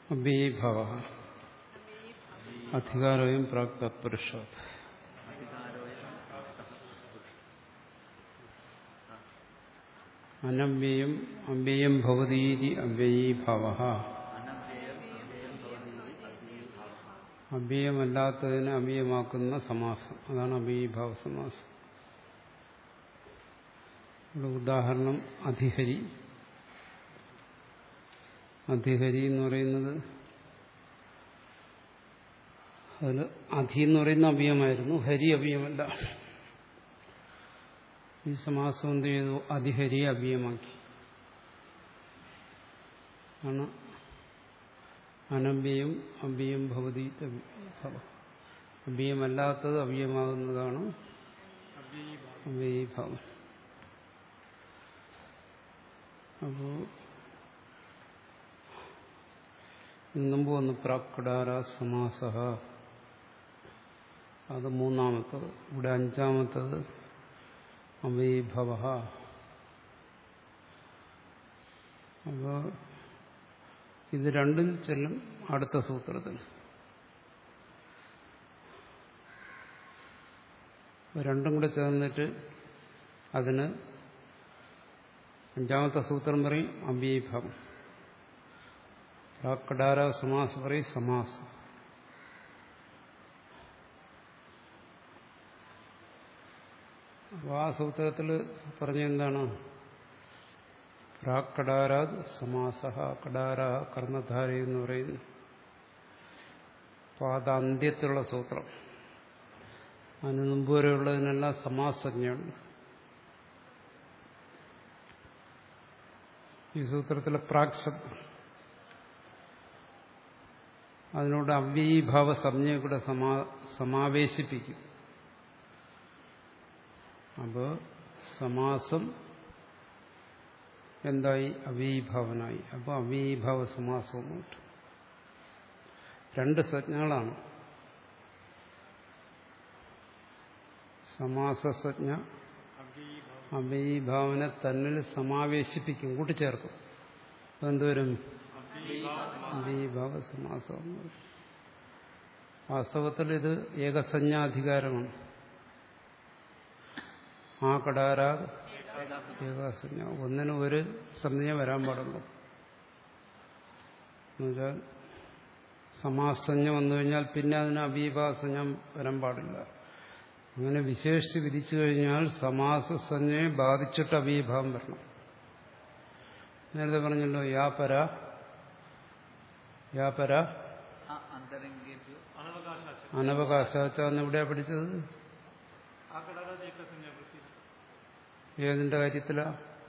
അബീഭവ അധികാരവും പ്രാക് തത്പുരുഷാത് അനവ്യയം അവ്യയം ഭവതീതി അവ്യയീഭവ അവ്യയമല്ലാത്തതിനെ അവ്യയമാക്കുന്ന സമാസം അതാണ് അവ്യയീഭാവ സമാസം ഇവിടെ ഉദാഹരണം അധിഹരി അധിഹരി എന്ന് പറയുന്നത് അതിൽ അധി എന്ന് പറയുന്ന അവ്യയമായിരുന്നു ഹരി അവ്യമല്ല ഈ സമാസം എന്ത് ചെയ്തു അധിഹരി അവ്യയമാക്കി ആണ് അനവ്യയം അവ്യയം ഭവതി അവ്യയമല്ലാത്തത് അവ്യയമാകുന്നതാണ് അവ്യയീഭാവം അപ്പോ മുമ്പ് വന്ന് പ്രാക്കടാര സമാസ അത് മൂന്നാമത്തത് ഇവിടെ അഞ്ചാമത്തത് അവൈഭവ അപ്പോ ഇത് രണ്ടിൽ ചെല്ലും അടുത്ത സൂത്രത്തിൽ രണ്ടും കൂടെ ചേർന്നിട്ട് അതിന് അഞ്ചാമത്തെ സൂത്രം പറയും അവ്യഭാവം പ്രാക്കടാര സമാസം പറയും സമാസം അപ്പോൾ ആ സൂത്രത്തിൽ പറഞ്ഞ എന്താണ് പ്രാക്കടാരാത് സമാസ കടാര കർണധാര എന്ന് പറയുന്നു അപ്പോൾ അത് അന്ത്യത്തിലുള്ള സൂത്രം അതിന് മുമ്പ് വരെയുള്ളതിനെല്ലാം സമാസജ്ഞയുണ്ട് ഈ സൂത്രത്തിലെ പ്രാക് ശബ്ദം അതിനോട് അവ്യയീഭാവ സംജ്ഞയെ കൂടെ സമാ സമാവേശിപ്പിക്കും അപ്പോൾ സമാസം എന്തായി അവ്യയീഭാവനായി അപ്പോൾ അവ്യയീഭാവ സമാസം കിട്ടും രണ്ട് സജ്ഞകളാണ് സമാസസജ്ഞ അവ്യയീഭാവനെ തന്നിൽ സമാവേശിപ്പിക്കും കൂട്ടിച്ചേർക്കും അതെന്തുവരും അവ്യയീഭാവ സമാസം വാസ്തവത്തിൽ ഇത് ഏകസഞ്ജാധികാരമാണ് ആ കടാര ഏകാസഞ്ജ ഒന്നിനും ഒരു സംജ്ഞ വരാൻ പാടുള്ളൂ എന്നുവെച്ചാൽ സമാസഞ്ജ വന്നു കഴിഞ്ഞാൽ പിന്നെ അതിന് അവീഭാസഞ്ജ വരാൻ പാടില്ല അങ്ങനെ വിശേഷിച്ച് വിധിച്ചു കഴിഞ്ഞാൽ സമാസസഞ്ജയെ ബാധിച്ചിട്ട് അവീഭാവം വരണം നേരത്തെ പറഞ്ഞല്ലോ യാപര യാപര അനവകാശാച്ചാന്ന് എവിടെയാ പഠിച്ചത് ഏതിന്റെ കാര്യത്തിലാ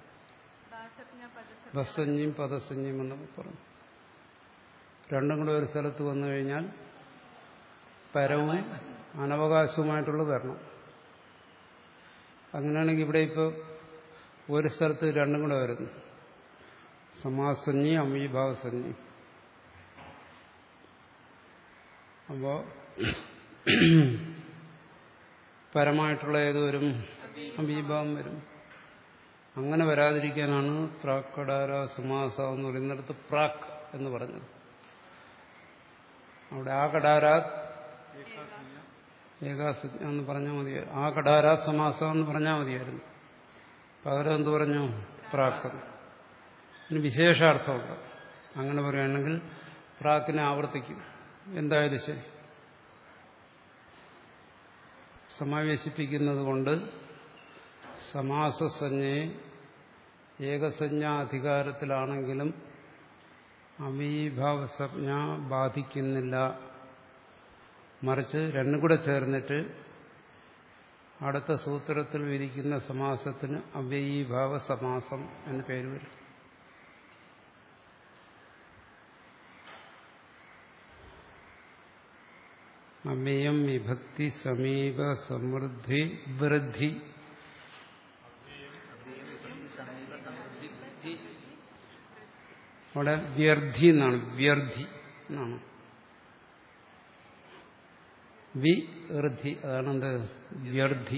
ബസഞ്ജയും പദസഞ്ജയും എന്നൊക്കെ പറഞ്ഞു രണ്ടും കൂടെ ഒരു സ്ഥലത്ത് വന്നു കഴിഞ്ഞാൽ പരവും അനവകാശവുമായിട്ടുള്ളത് വരണം അങ്ങനെയാണെങ്കിൽ ഇവിടെ ഇപ്പോൾ ഒരു സ്ഥലത്ത് രണ്ടും കൂടെ വരുന്നു സമാസഞ്ജി അമീഭാവസഞ്ജി അപ്പോ പരമായിട്ടുള്ള ഏതൊരും അമീഭാവം വരും അങ്ങനെ വരാതിരിക്കാനാണ് പ്രാക്കടാര സമാസ എന്ന് പറയുന്നിടത്ത് പ്രാക് എന്ന് പറഞ്ഞത് അവിടെ ആ കടാരാത് ഏകാസജ്ഞ എന്ന് പറഞ്ഞാൽ മതിയായിരുന്നു ആ കടാരാത് സമാസം എന്ന് പറഞ്ഞാൽ മതിയായിരുന്നു പകരം എന്ത് പറഞ്ഞു പ്രാക്ക് ഇനി വിശേഷാർത്ഥമുണ്ട് അങ്ങനെ പറയുകയാണെങ്കിൽ പ്രാക്കിനെ ആവർത്തിക്കും എന്തായാലും ശരി സമാവേശിപ്പിക്കുന്നത് കൊണ്ട് സമാസസഞ്ജയെ ഏകസഞ്ജാധികാരത്തിലാണെങ്കിലും അവീഭാവസജ്ഞ ബാധിക്കുന്നില്ല മറിച്ച് രണ്ടും കൂടെ ചേർന്നിട്ട് അടുത്ത സൂത്രത്തിൽ വിരിക്കുന്ന സമാസത്തിന് അവ്യയീഭാവ സമാസം എന്ന് പേര് വരും അവ്യയം വിഭക്തി സമീപ സമൃദ്ധി വൃദ്ധി അവിടെ വ്യർത്ഥി എന്നാണ് വ്യർത്ഥി എന്നാണ് വി ഋദ്ധി അതാണ് എന്ത് വ്യർത്ഥി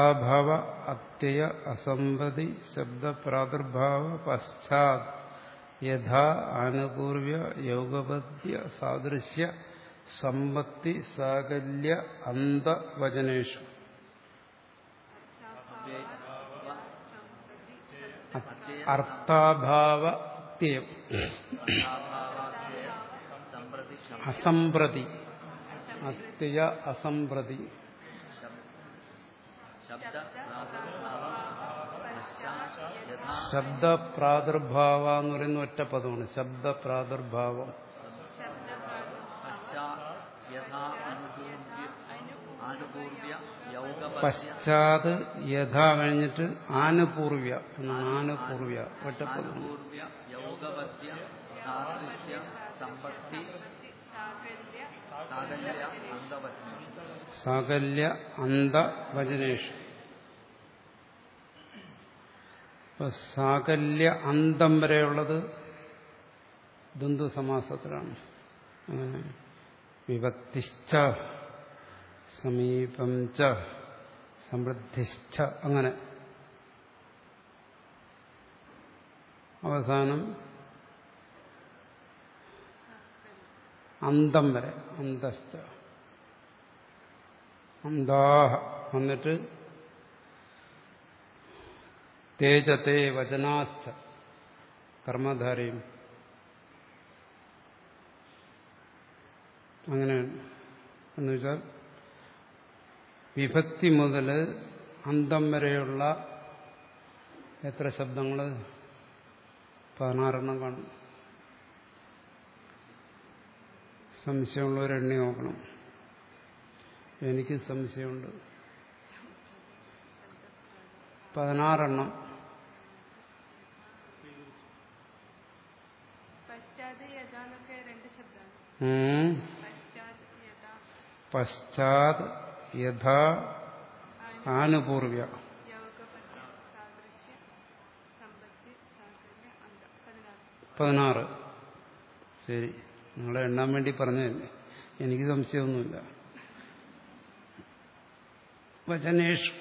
അർത്ഥാഭാവ അത്യയ അസംബതി ശബ്ദ പ്രാദുർഭാവ പശ്ചാത് യഥാ ആനുപൂർവ്യ യൗഗപദ്യ സാദൃശ്യ സമ്പത്തി സാകല്യ അന്തവചനേഷു അർത്ഥാഭാവത്യം സമ്പ്രതി അസംപ്രതി അത്യയ അസംപ്രതി ശബ്ദ യഥാ ശബ്ദ പ്രാദുർഭാവ എന്ന് പറയുന്ന ഒറ്റ പദമാണ് ശബ്ദ പ്രാദുർഭാവം പശ്ചാത് യഥാ അനുപൂർവ്യ ആനുപൂർവ്യ യൗഗപദ്യ പശ്ചാത് യഥാ കഴിഞ്ഞിട്ട് ആനുപൂർവ്യ എന്നാണ് ആനുപൂർവ്യ ഒറ്റ പദമാണ് ആനുപൂർവ്യ യൗഗപദ്യ സാദൃശ്യ സമ്പത്തി സാകല്യ അന്തവചനം സാകല്യ അന്തവചനേഷു ഇപ്പൊ സാകല്യ അന്തം വരെയുള്ളത് ദ്വന്ദ്വ സമാസത്തിലാണ് അങ്ങനെ വിഭക്തിശ്ച സമീപം ച സമൃദ്ധിശ്ച അങ്ങനെ അവസാനം അന്തം വരെ അന്തശ്ച അന്താഹ വന്നിട്ട് തേജത്തെ വചനാശ്ച കർമ്മധാരയും അങ്ങനെയാണ് എന്നുവെച്ചാൽ വിഭക്തി മുതൽ അന്തം വരെയുള്ള എത്ര ശബ്ദങ്ങൾ പതിനാറെണ്ണം കാണും സംശയമുള്ളവർ എണ്ണി നോക്കണം എനിക്ക് സംശയമുണ്ട് പതിനാറെണ്ണം പശ്ചാത് യഥാന്നൊക്കെ രണ്ട് ശബ്ദമാണ് ഉം. പശ്ചാത് യഥാ പശ്ചാത് യഥാ ആനുപൂർവ്യ യോഗപദ്യ സാദൃശ്യ സമ്പത്തി സാകല്യ അന്ത പതിനാറ് പതിനാറ് ശരി നിങ്ങളെ എണ്ണാൻ വേണ്ടി പറഞ്ഞതല്ലേ എനിക്ക് സംശയമൊന്നുമില്ല വചനേഷു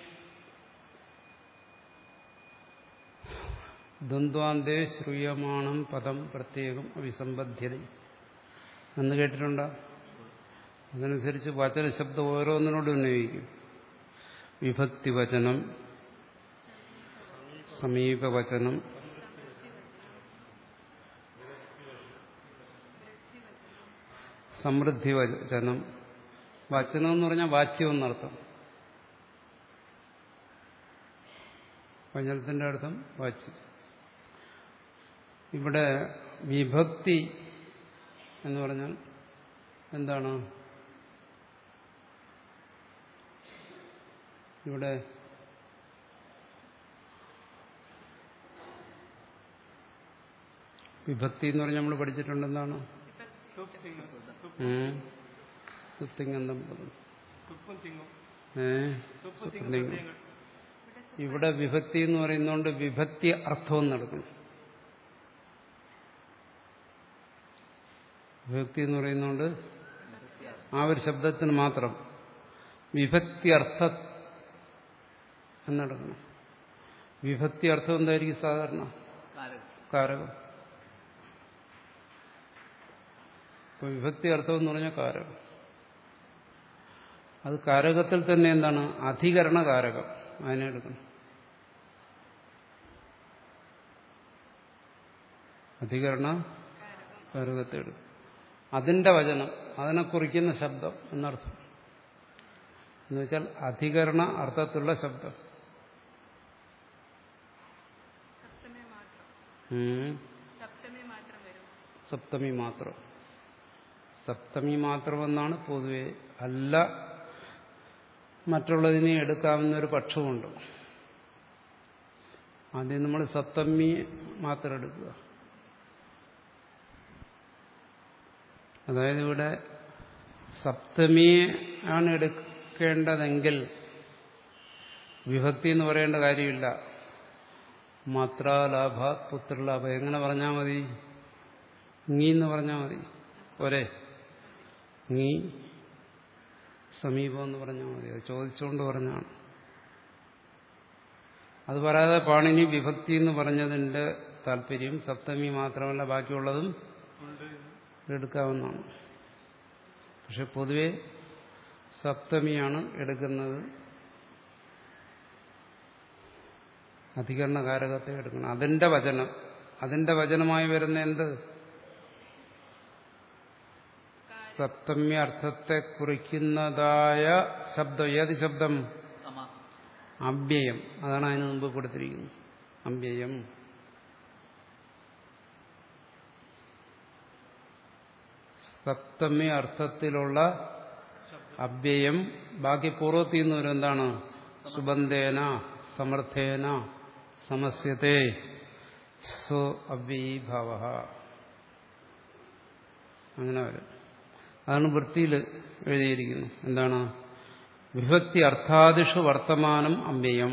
ദ്വന്ദ്വാന്തേ ശ്രൂയമാണം പദം പ്രത്യേകം അവിസംബദ്ധ്യത എന്ന് കേട്ടിട്ടുണ്ടോ അതനുസരിച്ച് വചനശബ്ദം ഓരോന്നിനോടും ഉന്നയിക്കും വിഭക്തി വചനം സമീപവചനം സമൃദ്ധി വചനം വചനം എന്ന് പറഞ്ഞാൽ വാച്യം എന്നർത്ഥം വചനത്തിന്റെ അർത്ഥം വാച്യം ഇവിടെ വിഭക്തി എന്ന് പറഞ്ഞാൽ എന്താണ് ഇവിടെ വിഭക്തി എന്ന് പറഞ്ഞാൽ നമ്മൾ പഠിച്ചിട്ടുണ്ടെന്താണ് സുത്തിങ്ങന്തം പദം ഏ സുത്തിങ്ങം ഇവിടെ വിഭക്തി എന്ന് പറയുന്നതുകൊണ്ട് വിഭക്തി അർത്ഥം നടക്കണം വിഭക്തി എന്ന് പറയുന്നതുകൊണ്ട് ആ ഒരു ശബ്ദത്തിന് മാത്രം വിഭക്തി അർത്ഥ എന്നെടുക്കണം വിഭക്തി അർത്ഥം എന്തായിരിക്കും സാധാരണ കാരകം കാരകം ഇപ്പൊ വിഭക്തി അർത്ഥം എന്ന് പറഞ്ഞാൽ കാരകം അത് കാരകത്തിൽ തന്നെ എന്താണ് അധികരണ കാരകം അതിനെ എടുക്കണം അധികരണ കാരകത്തെ എടുക്കും അതിന്റെ വചനം അതിനെ കുറിക്കുന്ന ശബ്ദം എന്നർത്ഥം എന്നുവെച്ചാൽ അധികരണ അർത്ഥത്തിലുള്ള ശബ്ദം സപ്തമി മാത്രം ഉം. സപ്തമി മാത്രം വരും സപ്തമി മാത്രം സപ്തമി മാത്രമെന്നാണ് പൊതുവെ അല്ല മറ്റുള്ളതിനെ എടുക്കാവുന്ന ഒരു പക്ഷമുണ്ട് ആദ്യം നമ്മൾ സപ്തമി മാത്രം എടുക്കുക അതായത് ഇവിടെ സപ്തമിയെ ആണ് എടുക്കേണ്ടതെങ്കിൽ വിഭക്തി എന്ന് പറയേണ്ട കാര്യമില്ല മാത്രാലാഭ പുത്രലാഭ എങ്ങനെ പറഞ്ഞാൽ മതി ngി എന്ന് പറഞ്ഞാൽ മതി ഒരേ ngി സമീപം എന്ന് പറഞ്ഞാൽ മതി അത് ചോദിച്ചുകൊണ്ട് പറഞ്ഞാണ് അത് പറയാതെ പാണിനി വിഭക്തി എന്ന് പറഞ്ഞതിന്റെ താല്പര്യം സപ്തമി മാത്രമല്ല ബാക്കിയുള്ളതും എടുക്കാവുന്നതാണ് പക്ഷെ പൊതുവെ സപ്തമിയാണ് എടുക്കുന്നത് അധികരണകാരകത്തെ എടുക്കണം അതിന്റെ വചനം അതിന്റെ വചനമായി വരുന്ന എന്ത് സപ്തമി അർത്ഥത്തെ കുറിക്കുന്നതായ ശബ്ദം ഏത് ശബ്ദം സമാസം അഭ്യയം അതാണ് അതിന് മുമ്പ് കൊടുത്തിരിക്കുന്നത് അഭ്യയം സപ്തമി അർത്ഥത്തിലുള്ള അഭ്യയം ബാക്കി പൂർവ്വത്തിൽ നിന്ന് വരും എന്താണ് സുബന്ധേന സമർത്ഥേന സമസ്യത്തെ സോ അവ്യീഭാവ അങ്ങനെ വരും അതാണ് വൃത്തിയിൽ എഴുതിയിരിക്കുന്നത് എന്താണ് വിഭക്തി അർത്ഥാദിഷു വർത്തമാനം അമ്പ്യം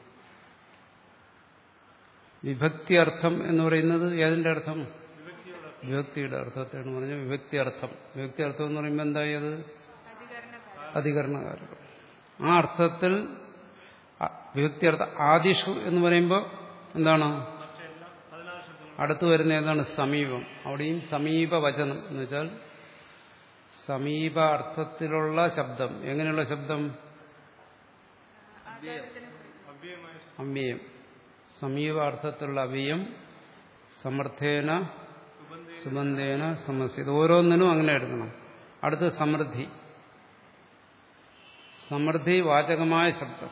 വിഭക്തി അർത്ഥം എന്ന് പറയുന്നത് ഏതിന്റെ അർത്ഥം വിഭക്തിയുടെ അർത്ഥത്തെയാണ് പറഞ്ഞത് വിഭക്തി അർത്ഥം വിഭക്തി അർത്ഥം എന്ന് പറയുമ്പോൾ എന്തായി അത് അധികരണകാരകം ആ അർത്ഥത്തിൽ അ- വിഭക്തി അർത്ഥം ആദിഷു എന്ന് പറയുമ്പോൾ എന്താണ് അടുത്തു വരുന്ന ഏതാണ് സമീപം അവിടെയും സമീപ വചനം എന്ന് വെച്ചാൽ സമീപ അർത്ഥത്തിലുള്ള ശബ്ദം എങ്ങനെയുള്ള ശബ്ദം അവ്യയം സമീപ അർത്ഥത്തിലുള്ള അവ്യയം സമർത്ഥേന സുബന്ധേന സമസ്യ ഇത് ഓരോന്നിനും അങ്ങനെ എടുക്കണം അടുത്ത് സമൃദ്ധി സമൃദ്ധി വാചകമായ ശബ്ദം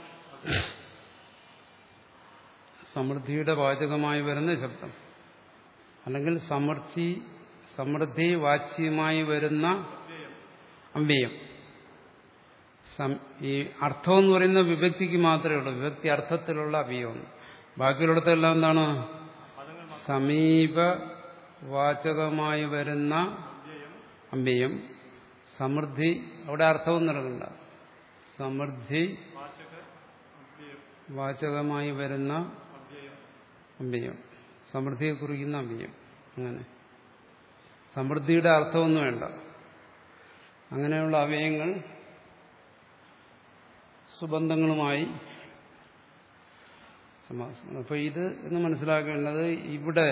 സമൃദ്ധിയുടെ വാചകമായി വരുന്ന ശബ്ദം അല്ലെങ്കിൽ സമൃദ്ധി സമൃദ്ധി വാച്യമായി വരുന്ന അവ്യയം സം- ഈ അർത്ഥം എന്ന് പറയുന്ന വിഭക്തിക്ക് മാത്രമേ ഉള്ളൂ വിഭക്തി അർത്ഥത്തിലുള്ള അവ്യയം ബാക്കിയുള്ളിടത്തെല്ലാം എന്താണ് സമീപ വാചകമായി വരുന്ന അമ്പ്യം സമൃദ്ധി അവിടെ അർത്ഥവും നൽകണ്ട സമൃദ്ധി വാചകമായി വരുന്ന അമ്പ്യം സമൃദ്ധിയെ കുറിക്കുന്ന അമ്പ്യം അങ്ങനെ സമൃദ്ധിയുടെ അർത്ഥമൊന്നും വേണ്ട അങ്ങനെയുള്ള അവയങ്ങൾ സുബന്ധങ്ങളുമായി സമാസം അപ്പൊ ഇത് എന്ന് മനസ്സിലാക്കേണ്ടത് ഇവിടെ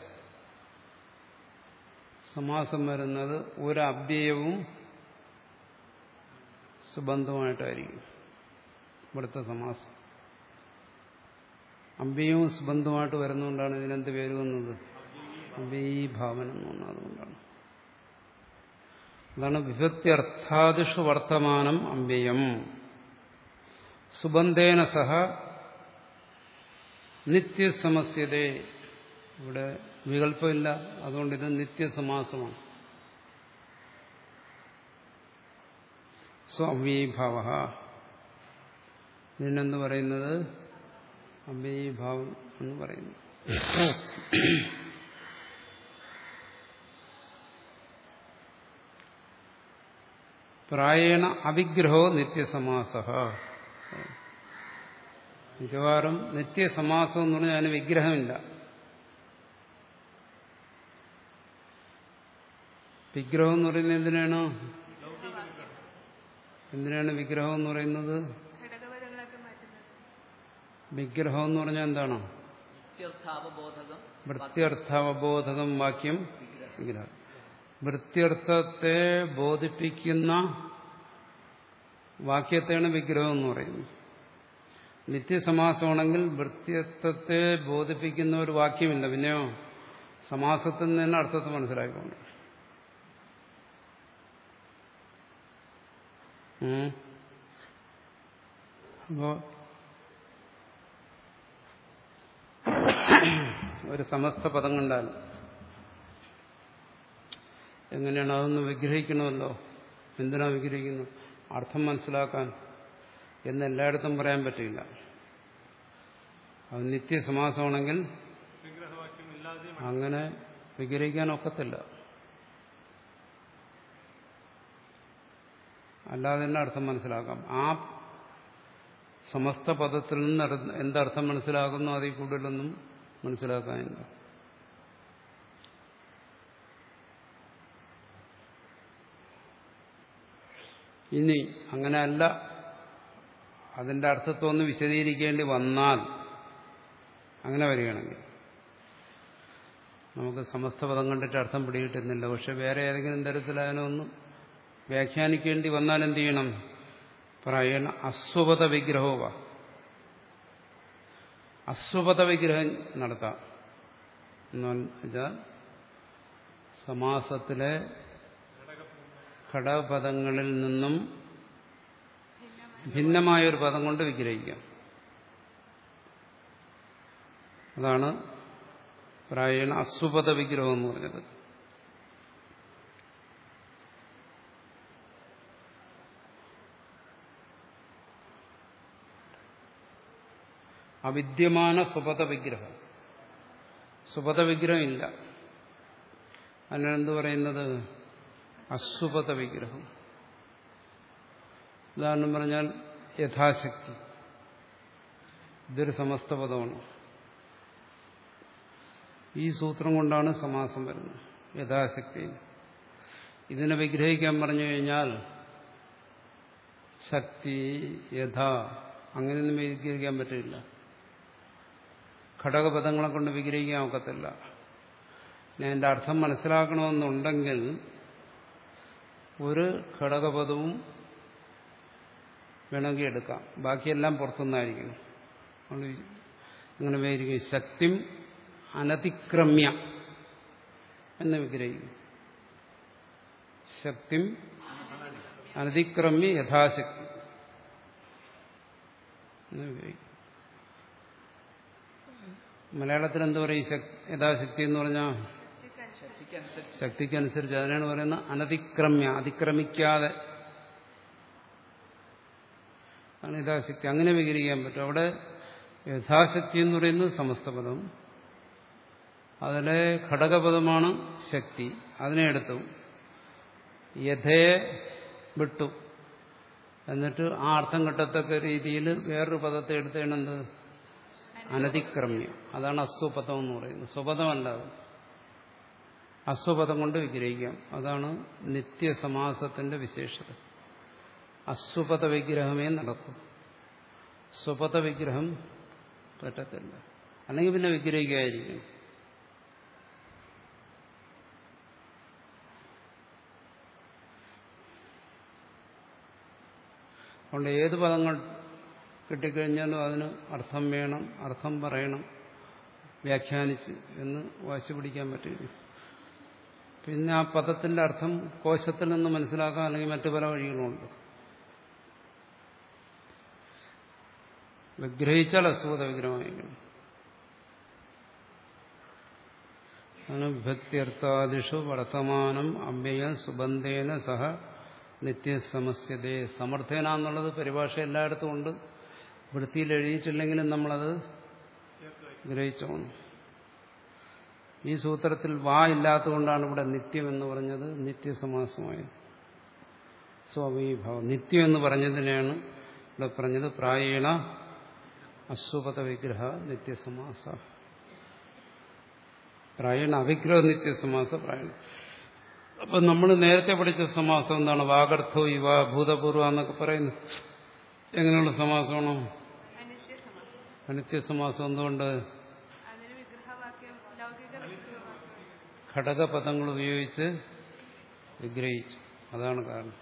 സമാസം വരുന്നത് ഒരു അവ്യയവും സുബന്ധമായിട്ടായിരിക്കും ഇവിടുത്തെ സമാസം അമ്പയവും സുബന്ധമായിട്ട് വരുന്നതുകൊണ്ടാണ് ഇതിനെന്ത് പേര് വന്നത് അമ്പയീഭാവനം എന്ന് പറഞ്ഞത് അതുകൊണ്ടാണ് അതാണ് വിഭക്തി അർത്ഥാദിഷു വർത്തമാനം അമ്പയം സുബന്ധേന സഹ നിത്യസമസ്യതേ ഇവിടെ വികല്പമില്ല അതുകൊണ്ട് ഇത് നിത്യസമാസമാണ് സ്വവ്യീഭാവ ഇതിനെന്ത് പറയുന്നത് അവ്യയീഭാവം എന്ന് പറയുന്നു പ്രായേണ അവിഗ്രഹോ നിത്യസമാസ മിക്കവാറും നിത്യസമാസം എന്ന് പറഞ്ഞാൽ അതിന് വിഗ്രഹമില്ല വിഗ്രഹം എന്ന് പറയുന്നത് എന്തിനാണ് എന്തിനാണ് വിഗ്രഹം എന്ന് പറയുന്നത് ഘടകപദങ്ങളൊക്കെ മാറ്റുന്നത് വിഗ്രഹം എന്ന് പറഞ്ഞാൽ എന്താണ് നിത്യർത്ഥാവബോധകം വൃത്യർത്ഥാവബോധകം വാക്യം വിഗ്രഹം വൃത്യർത്ഥത്തെ ബോധിപ്പിക്കുന്ന വാക്യത്തെയാണ് വിഗ്രഹം എന്ന് പറയുന്നത് നിത്യസമാസമാണെങ്കിൽ വൃത്യത്വത്തെ ബോധിപ്പിക്കുന്ന ഒരു വാക്യമില്ല പിന്നെയോ സമാസത്തിൽ നിന്ന് തന്നെ അർത്ഥത്തെ മനസ്സിലാക്കിക്കൊണ്ട് ഉം. അപ്പോ ഒരു സമസ്ത പദം കണ്ടാൽ എങ്ങനെയാണ് അതൊന്ന് വിഗ്രഹിക്കണമല്ലോ എന്തിനാ വിഗ്രഹിക്കുന്നു അർത്ഥം മനസ്സിലാക്കാൻ എന്ന് എല്ലായിടത്തും പറയാൻ പറ്റില്ല അത് നിത്യസമാസമാണെങ്കിൽ അങ്ങനെ വിഗ്രഹിക്കാൻ ഒക്കത്തില്ല അല്ലാതെ തന്നെ അർത്ഥം മനസ്സിലാക്കാം ആ സമസ്ത പദത്തിൽ നിന്ന് അർത്ഥ- എന്തർത്ഥം മനസ്സിലാക്കുന്നു അതിൽ കൂടുതലൊന്നും മനസ്സിലാക്കാനില്ല ഇനി അങ്ങനെയല്ല അതിന്റെ അർത്ഥത്തെ ഒന്ന് വിശദീകരിക്കേണ്ടി വന്നാൽ അങ്ങനെ വരികയാണെങ്കിൽ നമുക്ക് സമസ്ത പദം കണ്ടിട്ട് അർത്ഥം പിടികിട്ടുന്നില്ല പക്ഷെ വേറെ ഏതെങ്കിലും തരത്തിൽ അതിനൊന്നും വ്യാഖ്യാനിക്കേണ്ടി വന്നാൽ എന്ത് ചെയ്യണം പറയണ അസ്വപത വിഗ്രഹോവ അസ്വപത വിഗ്രഹം നടത്താം എന്ന് വെച്ചാൽ സമാസത്തിലെ ഘടകപദങ്ങളിൽ നിന്നും ഭിന്നമായ ഒരു പദം കൊണ്ട് വിഗ്രഹിക്കാം അതാണ് പ്രായണ അസ്വപത വിഗ്രഹം എന്ന് പറഞ്ഞത് അവിദ്യമാന സ്വപത വിഗ്രഹം സ്വപത വിഗ്രഹം ഇല്ല അതിനെന്ത് പറയുന്നത് അസ്വപത വിഗ്രഹം ഉദാഹരണം പറഞ്ഞാൽ യഥാശക്തി ഇതൊരു സമസ്ത പദമാണ് ഈ സൂത്രം കൊണ്ടാണ് സമാസം വരുന്നത് യഥാശക്തി ഇതിനെ വിഗ്രഹിക്കാൻ പറഞ്ഞു കഴിഞ്ഞാൽ ശക്തി യഥ അങ്ങനെയൊന്നും വിഗ്രഹിക്കാൻ പറ്റില്ല ഘടകപദങ്ങളെ കൊണ്ട് വിഗ്രഹിക്കാൻ ഒക്കത്തില്ല ഞാൻ എൻ്റെ അർത്ഥം മനസ്സിലാക്കണമെന്നുണ്ടെങ്കിൽ ഒരു ഘടകപദവും വേണമെങ്കിൽ എടുക്കാം ബാക്കിയെല്ലാം പുറത്തുനിന്നായിരിക്കണം അതുകൊണ്ട് അങ്ങനെ വിചാരിക്കും ശക്തിം അനതിക്രമ്യ എന്ന് വിഗ്രഹിക്കും ശക്തിം അനതിക്രമ്യ യഥാശക്തി എന്ന് വിഗ്രഹിക്കും മലയാളത്തിൽ എന്ത് പറയും ശക്- യഥാശക്തി എന്ന് പറഞ്ഞാൽ ശക്തിക്കനുസരിച്ച് ശക്തിക്കനുസരിച്ച് അതിനാണ് പറയുന്നത് അനതിക്രമ്യ അതിക്രമിക്കാതെ ആണ് യഥാശക്തി അങ്ങനെ വിഗ്രഹിക്കാൻ പറ്റും അവിടെ യഥാശക്തി എന്ന് പറയുന്നത് സമസ്തപദം അതിലെ ഘടകപദമാണ് ശക്തി അതിനെ എടുത്തു യഥയെ വിട്ടു എന്നിട്ട് ആ അർത്ഥം കിട്ടത്തക്ക രീതിയിൽ വേറൊരു പദത്തെ എടുത്തേണെന്ത് അനതിക്രമ്യം അതാണ് അസ്വപദം എന്ന് പറയുന്നത് സ്വപദമല്ല അത് അസ്വപദം കൊണ്ട് വിഗ്രഹിക്കാം അതാണ് നിത്യസമാസത്തിന്റെ വിശേഷത അസ്വപദ വിഗ്രഹമേ നടക്കൂ സ്വപദ വിഗ്രഹം പറ്റത്തില്ല അല്ലെങ്കിൽ പിന്നെ വിഗ്രഹിക്കാതിരിക്കും അതുകൊണ്ട് ഏത് പദങ്ങൾ കിട്ടിക്കഴിഞ്ഞാലും അതിന് അർത്ഥം വേണം അർത്ഥം പറയണം വ്യാഖ്യാനിച്ച് എന്ന് വാശി പിടിക്കാൻ പറ്റില്ല പിന്നെ ആ പദത്തിന്റെ അർത്ഥം കോശത്തിൽ നിന്ന് മനസ്സിലാക്കാം അല്ലെങ്കിൽ മറ്റു പല വഴികളുമുണ്ട് വിഗ്രഹിച്ചാൽ അസുഖത വിഗ്രഹമായിരിക്കണം ആണ് വിഭക്തിയർത്ഥാദിഷു വർത്തമാനം അമ്മയ സുബന്ധേന സഹ നിത്യസമസ്യതേ സമർത്ഥേന എന്നുള്ളത് പരിഭാഷ എല്ലായിടത്തും ഉണ്ട് വൃത്തിയിൽ എഴുതിയിട്ടില്ലെങ്കിലും നമ്മളത് ഗ്രഹിച്ചോണം ഈ സൂത്രത്തിൽ വാ ഇല്ലാത്തതുകൊണ്ടാണ് ഇവിടെ നിത്യം എന്ന് പറഞ്ഞത് നിത്യസമാസമായത് സ്വാമീഭാവം നിത്യം എന്ന് പറഞ്ഞതിനെയാണ് ഇവിടെ പറഞ്ഞത് പ്രായേണ അശ്വപത വിഗ്രഹ നിത്യസമാസ പ്രായണ അവിഗ്രഹ നിത്യസമാസ പ്രായണ അപ്പൊ നമ്മൾ നേരത്തെ പഠിച്ച സമാസം എന്താണ് വാഗർത്ഥോ ഇവ ഭൂതപൂർവ എന്നൊക്കെ പറയുന്നത് എങ്ങനെയുള്ള സമാസമാണോ അനിത്യസമാസം അനിത്യസമാസം എന്തുകൊണ്ട് അതിന് വിഗ്രഹവാക്യം ലൗകിക വിഗ്രഹവാക്യം ഘടകപദങ്ങൾ ഉപയോഗിച്ച് വിഗ്രഹിച്ചു അതാണ് കാരണം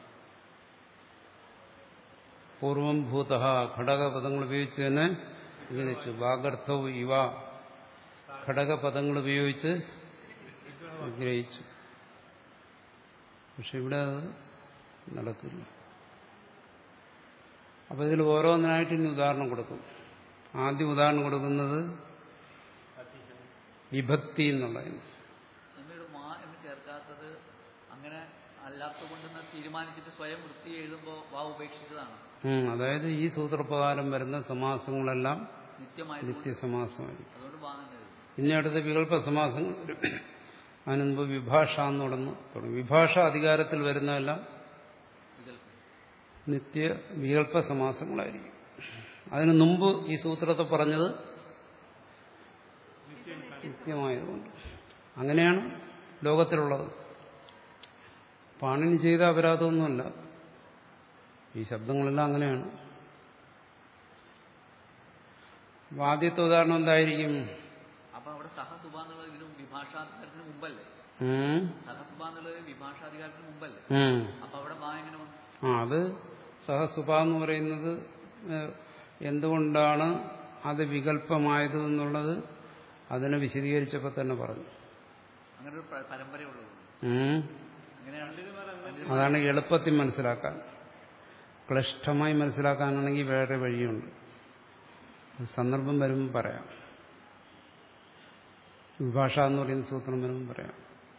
പൂർവം ഭൂത ഘടകപദങ്ങൾ ഉപയോഗിച്ച് തന്നെ വിഗ്രഹിച്ചു വാഗർത്ഥവും ഇവ ഘടകപദങ്ങൾ ഉപയോഗിച്ച് വിഗ്രഹിച്ചു പക്ഷെ ഇവിടെ അത് നടക്കില്ല അപ്പൊ ഇതിൽ ഓരോന്നിനായിട്ട് ഇനി ഉദാഹരണം കൊടുക്കും ആദ്യം ഉദാഹരണം കൊടുക്കുന്നത് വിഭക്തി എന്നുള്ളതിന് സ്വാമിയുടെ മാ എന്ന് ചേർക്കാത്തത് അങ്ങനെ അല്ലാത്തതുകൊണ്ടെന്ന് തീരുമാനിച്ചിട്ട് സ്വയം വൃത്തി എഴുതുമ്പോൾ വാ ഉപേക്ഷിച്ചതാണ് ഉം, അതായത് ഈ സൂത്രപ്രകാരം വരുന്ന സമാസങ്ങളെല്ലാം നിത്യമായതുകൊണ്ട് നിത്യസമാസമായിരിക്കും അതുകൊണ്ട് വാ എന്ന് എഴുതും ഇനി അടുത്ത വികല്പ സമാസങ്ങൾ വരും അതിനുമുമ്പ് വിഭാഷ എന്ന് തുടങ്ങും തുടങ്ങും വിഭാഷ അധികാരത്തിൽ വരുന്നതെല്ലാം വികല്പം നിത്യ വികല്പ സമാസങ്ങളായിരിക്കും അതിനു മുമ്പ് ഈ സൂത്രത്തെ പറഞ്ഞത് നിത്യമായതുകൊണ്ട് അങ്ങനെയാണ് ലോകത്തിലുള്ളത് പാണിനി ചെയ്ത അപരാധമൊന്നുമല്ല ഈ ശബ്ദങ്ങളെല്ലാം അങ്ങനെയാണ് അപ്പൊ ആദ്യത്തെ ഉദാഹരണം എന്തായിരിക്കും അപ്പൊ അവിടെ അവിടെ സഹസുബ എന്നുള്ളത് ഇതിന് വിഭാഷാധികാരത്തിന് മുമ്പല്ലേ ഉം. സഹസുബ എന്നുള്ളത് വിഭാഷാധികാരത്തിന് മുമ്പല്ലേ ഉം. അപ്പൊ അവിടെ ബാ എങ്ങനെ വന്നു ആ അത് സഹസുഭ എന്ന് പറയുന്നത് ഏഹ്, എന്തുകൊണ്ടാണ് അത് വികല്പമായത് എന്നുള്ളത് അതിനെ വിശദീകരിച്ചപ്പോൾ തന്നെ പറഞ്ഞു അങ്ങനെ ഒരു പ- പരമ്പരയുള്ളത് ഉം. അങ്ങനെയാണ് അതാണ് എളുപ്പത്തിൽ മനസ്സിലാക്കാൻ ക്ലിഷ്ടമായി മനസ്സിലാക്കാനാണെങ്കിൽ വേറെ വഴിയുണ്ട് സന്ദർഭം വരുമ്പോൾ പറയാം വിഭാഷ എന്ന് പറയുന്ന സൂത്രം വരുമ്പോൾ പറയാം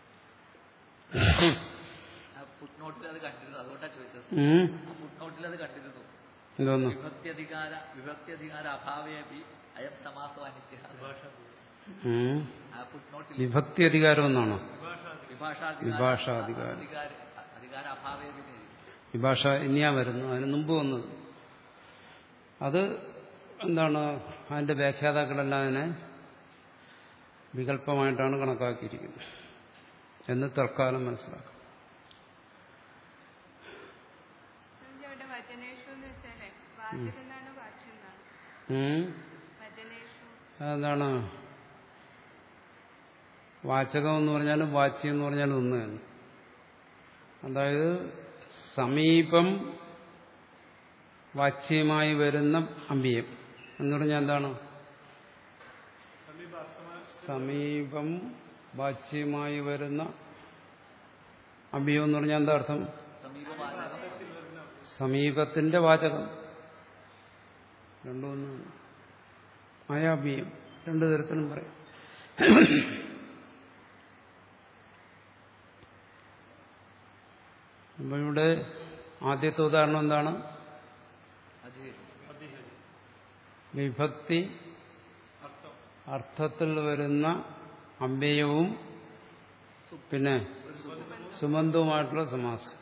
ഫുട് നോട്ടിൽ അത് കണ്ടിരുന്നു അതുകൊണ്ടാണ് ചോദിച്ചത് ഉം. ആ ഫുട് നോട്ടിൽ അത് കണ്ടിരുന്നു എന്തോന്നു വിഭക്തിയധികാര വിഭക്തിയധികാര അഭാവേപി അയം സമാസോ അനിത്യ ഉം. ആ ഫുട് നോട്ടിൽ വിഭക്തി അധികാരം എന്നാണോ വിഭാഷാധികാര വിഭാഷാധികാരം. അധികാര അധികാര അഭാവേപി എന്ന് എഴുതി. വിഭാഷ ഇനിയാ വരുന്നു അതിന് മുമ്പ് വന്നത് അത് എന്താണ് അതിന്റെ വ്യാഖ്യാതാക്കളെല്ലാം അതിനെ വികല്പമായിട്ടാണ് കണക്കാക്കിയിരിക്കുന്നത് എന്ന് തൽക്കാലം മനസ്സിലാക്കാം സ്വാമിജി, അവിടെ വചനേഷു എന്ന് വെച്ചാലേ വാചകം എന്നാണ് വാച്യം എന്നാണ് ഉം. വചനേഷു അതെന്താണ് വാചകം എന്ന് പറഞ്ഞാലും വാച്യം എന്ന് പറഞ്ഞാലും ഒന്ന് തന്നെ അതായത് സമീപം വാച്യമായി വരുന്ന അമ്പിയം എന്ന് പറഞ്ഞാൽ എന്താണ് സമീപം വാച്യമായി വരുന്ന അമ്പിയം എന്ന് പറഞ്ഞാൽ എന്താ അർത്ഥം സമീപവാചകം സമീപത്തിന്റെ വാചകം രണ്ടും ഒന്ന് മായാബിയം രണ്ടു തരത്തിലും പറയും അപ്പൊ ഇവിടെ ആദ്യത്തെ ഉദാഹരണം എന്താണ് അധികരി വിഭക്തി അർത്ഥത്തിൽ വരുന്ന അമ്പയവും പിന്നെ സുമന്തവുമായിട്ടുള്ള സമാസം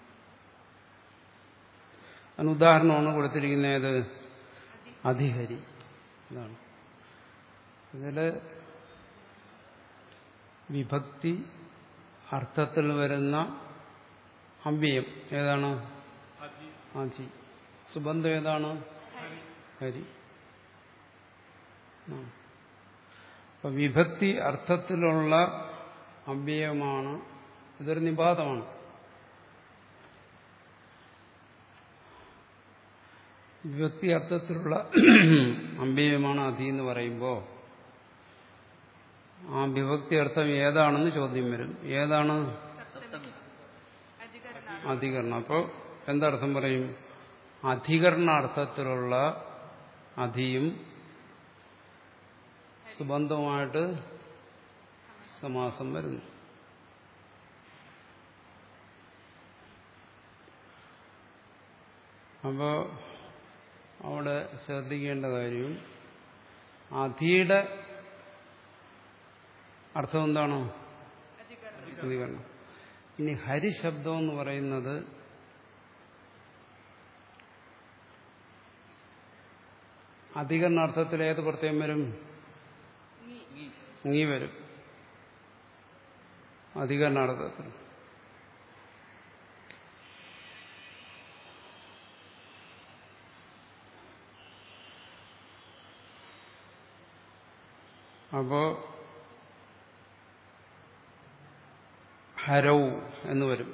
അതിന് ഉദാഹരണമാണ് കൊടുത്തിരിക്കുന്നത് ഏത് അധിഹരി ഇതാണ് ഇതില് വിഭക്തി അർത്ഥത്തിൽ വരുന്ന അമ്പയം ഏതാണ് അധി സുബന്ധം ഏതാണ് ഹരി ആ. അപ്പൊ വിഭക്തി അർത്ഥത്തിലുള്ള അവ്യയമാണ് ഇതൊരു നിപാതമാണ് വിഭക്തി അർത്ഥത്തിലുള്ള അമ്പയമാണ് അധി എന്ന് പറയുമ്പോൾ ആ വിഭക്തി അർത്ഥം ഏതാണെന്ന് ചോദ്യം വരും ഏതാണ് സപ്തമി അധികരണ അധികരണം അപ്പോൾ എന്തർത്ഥം പറയും അധികരണാർത്ഥത്തിലുള്ള അധിയും സുബന്ധവുമായിട്ട് സമാസം വരുന്നു അപ്പോൾ അവിടെ ശ്രദ്ധിക്കേണ്ട കാര്യം അധിയുടെ അർത്ഥം എന്താണോ അധികരണം അധികരണം ഇനി ഹരിശബ്ദം എന്ന് പറയുന്നത് അധികരണാർത്ഥത്തിൽ ഏത് പ്രത്യേകം വരും നീ ഈ നീ വരും അധികരണാർത്ഥത്തിൽ അപ്പോ ഹരൗ എന്ന് വരും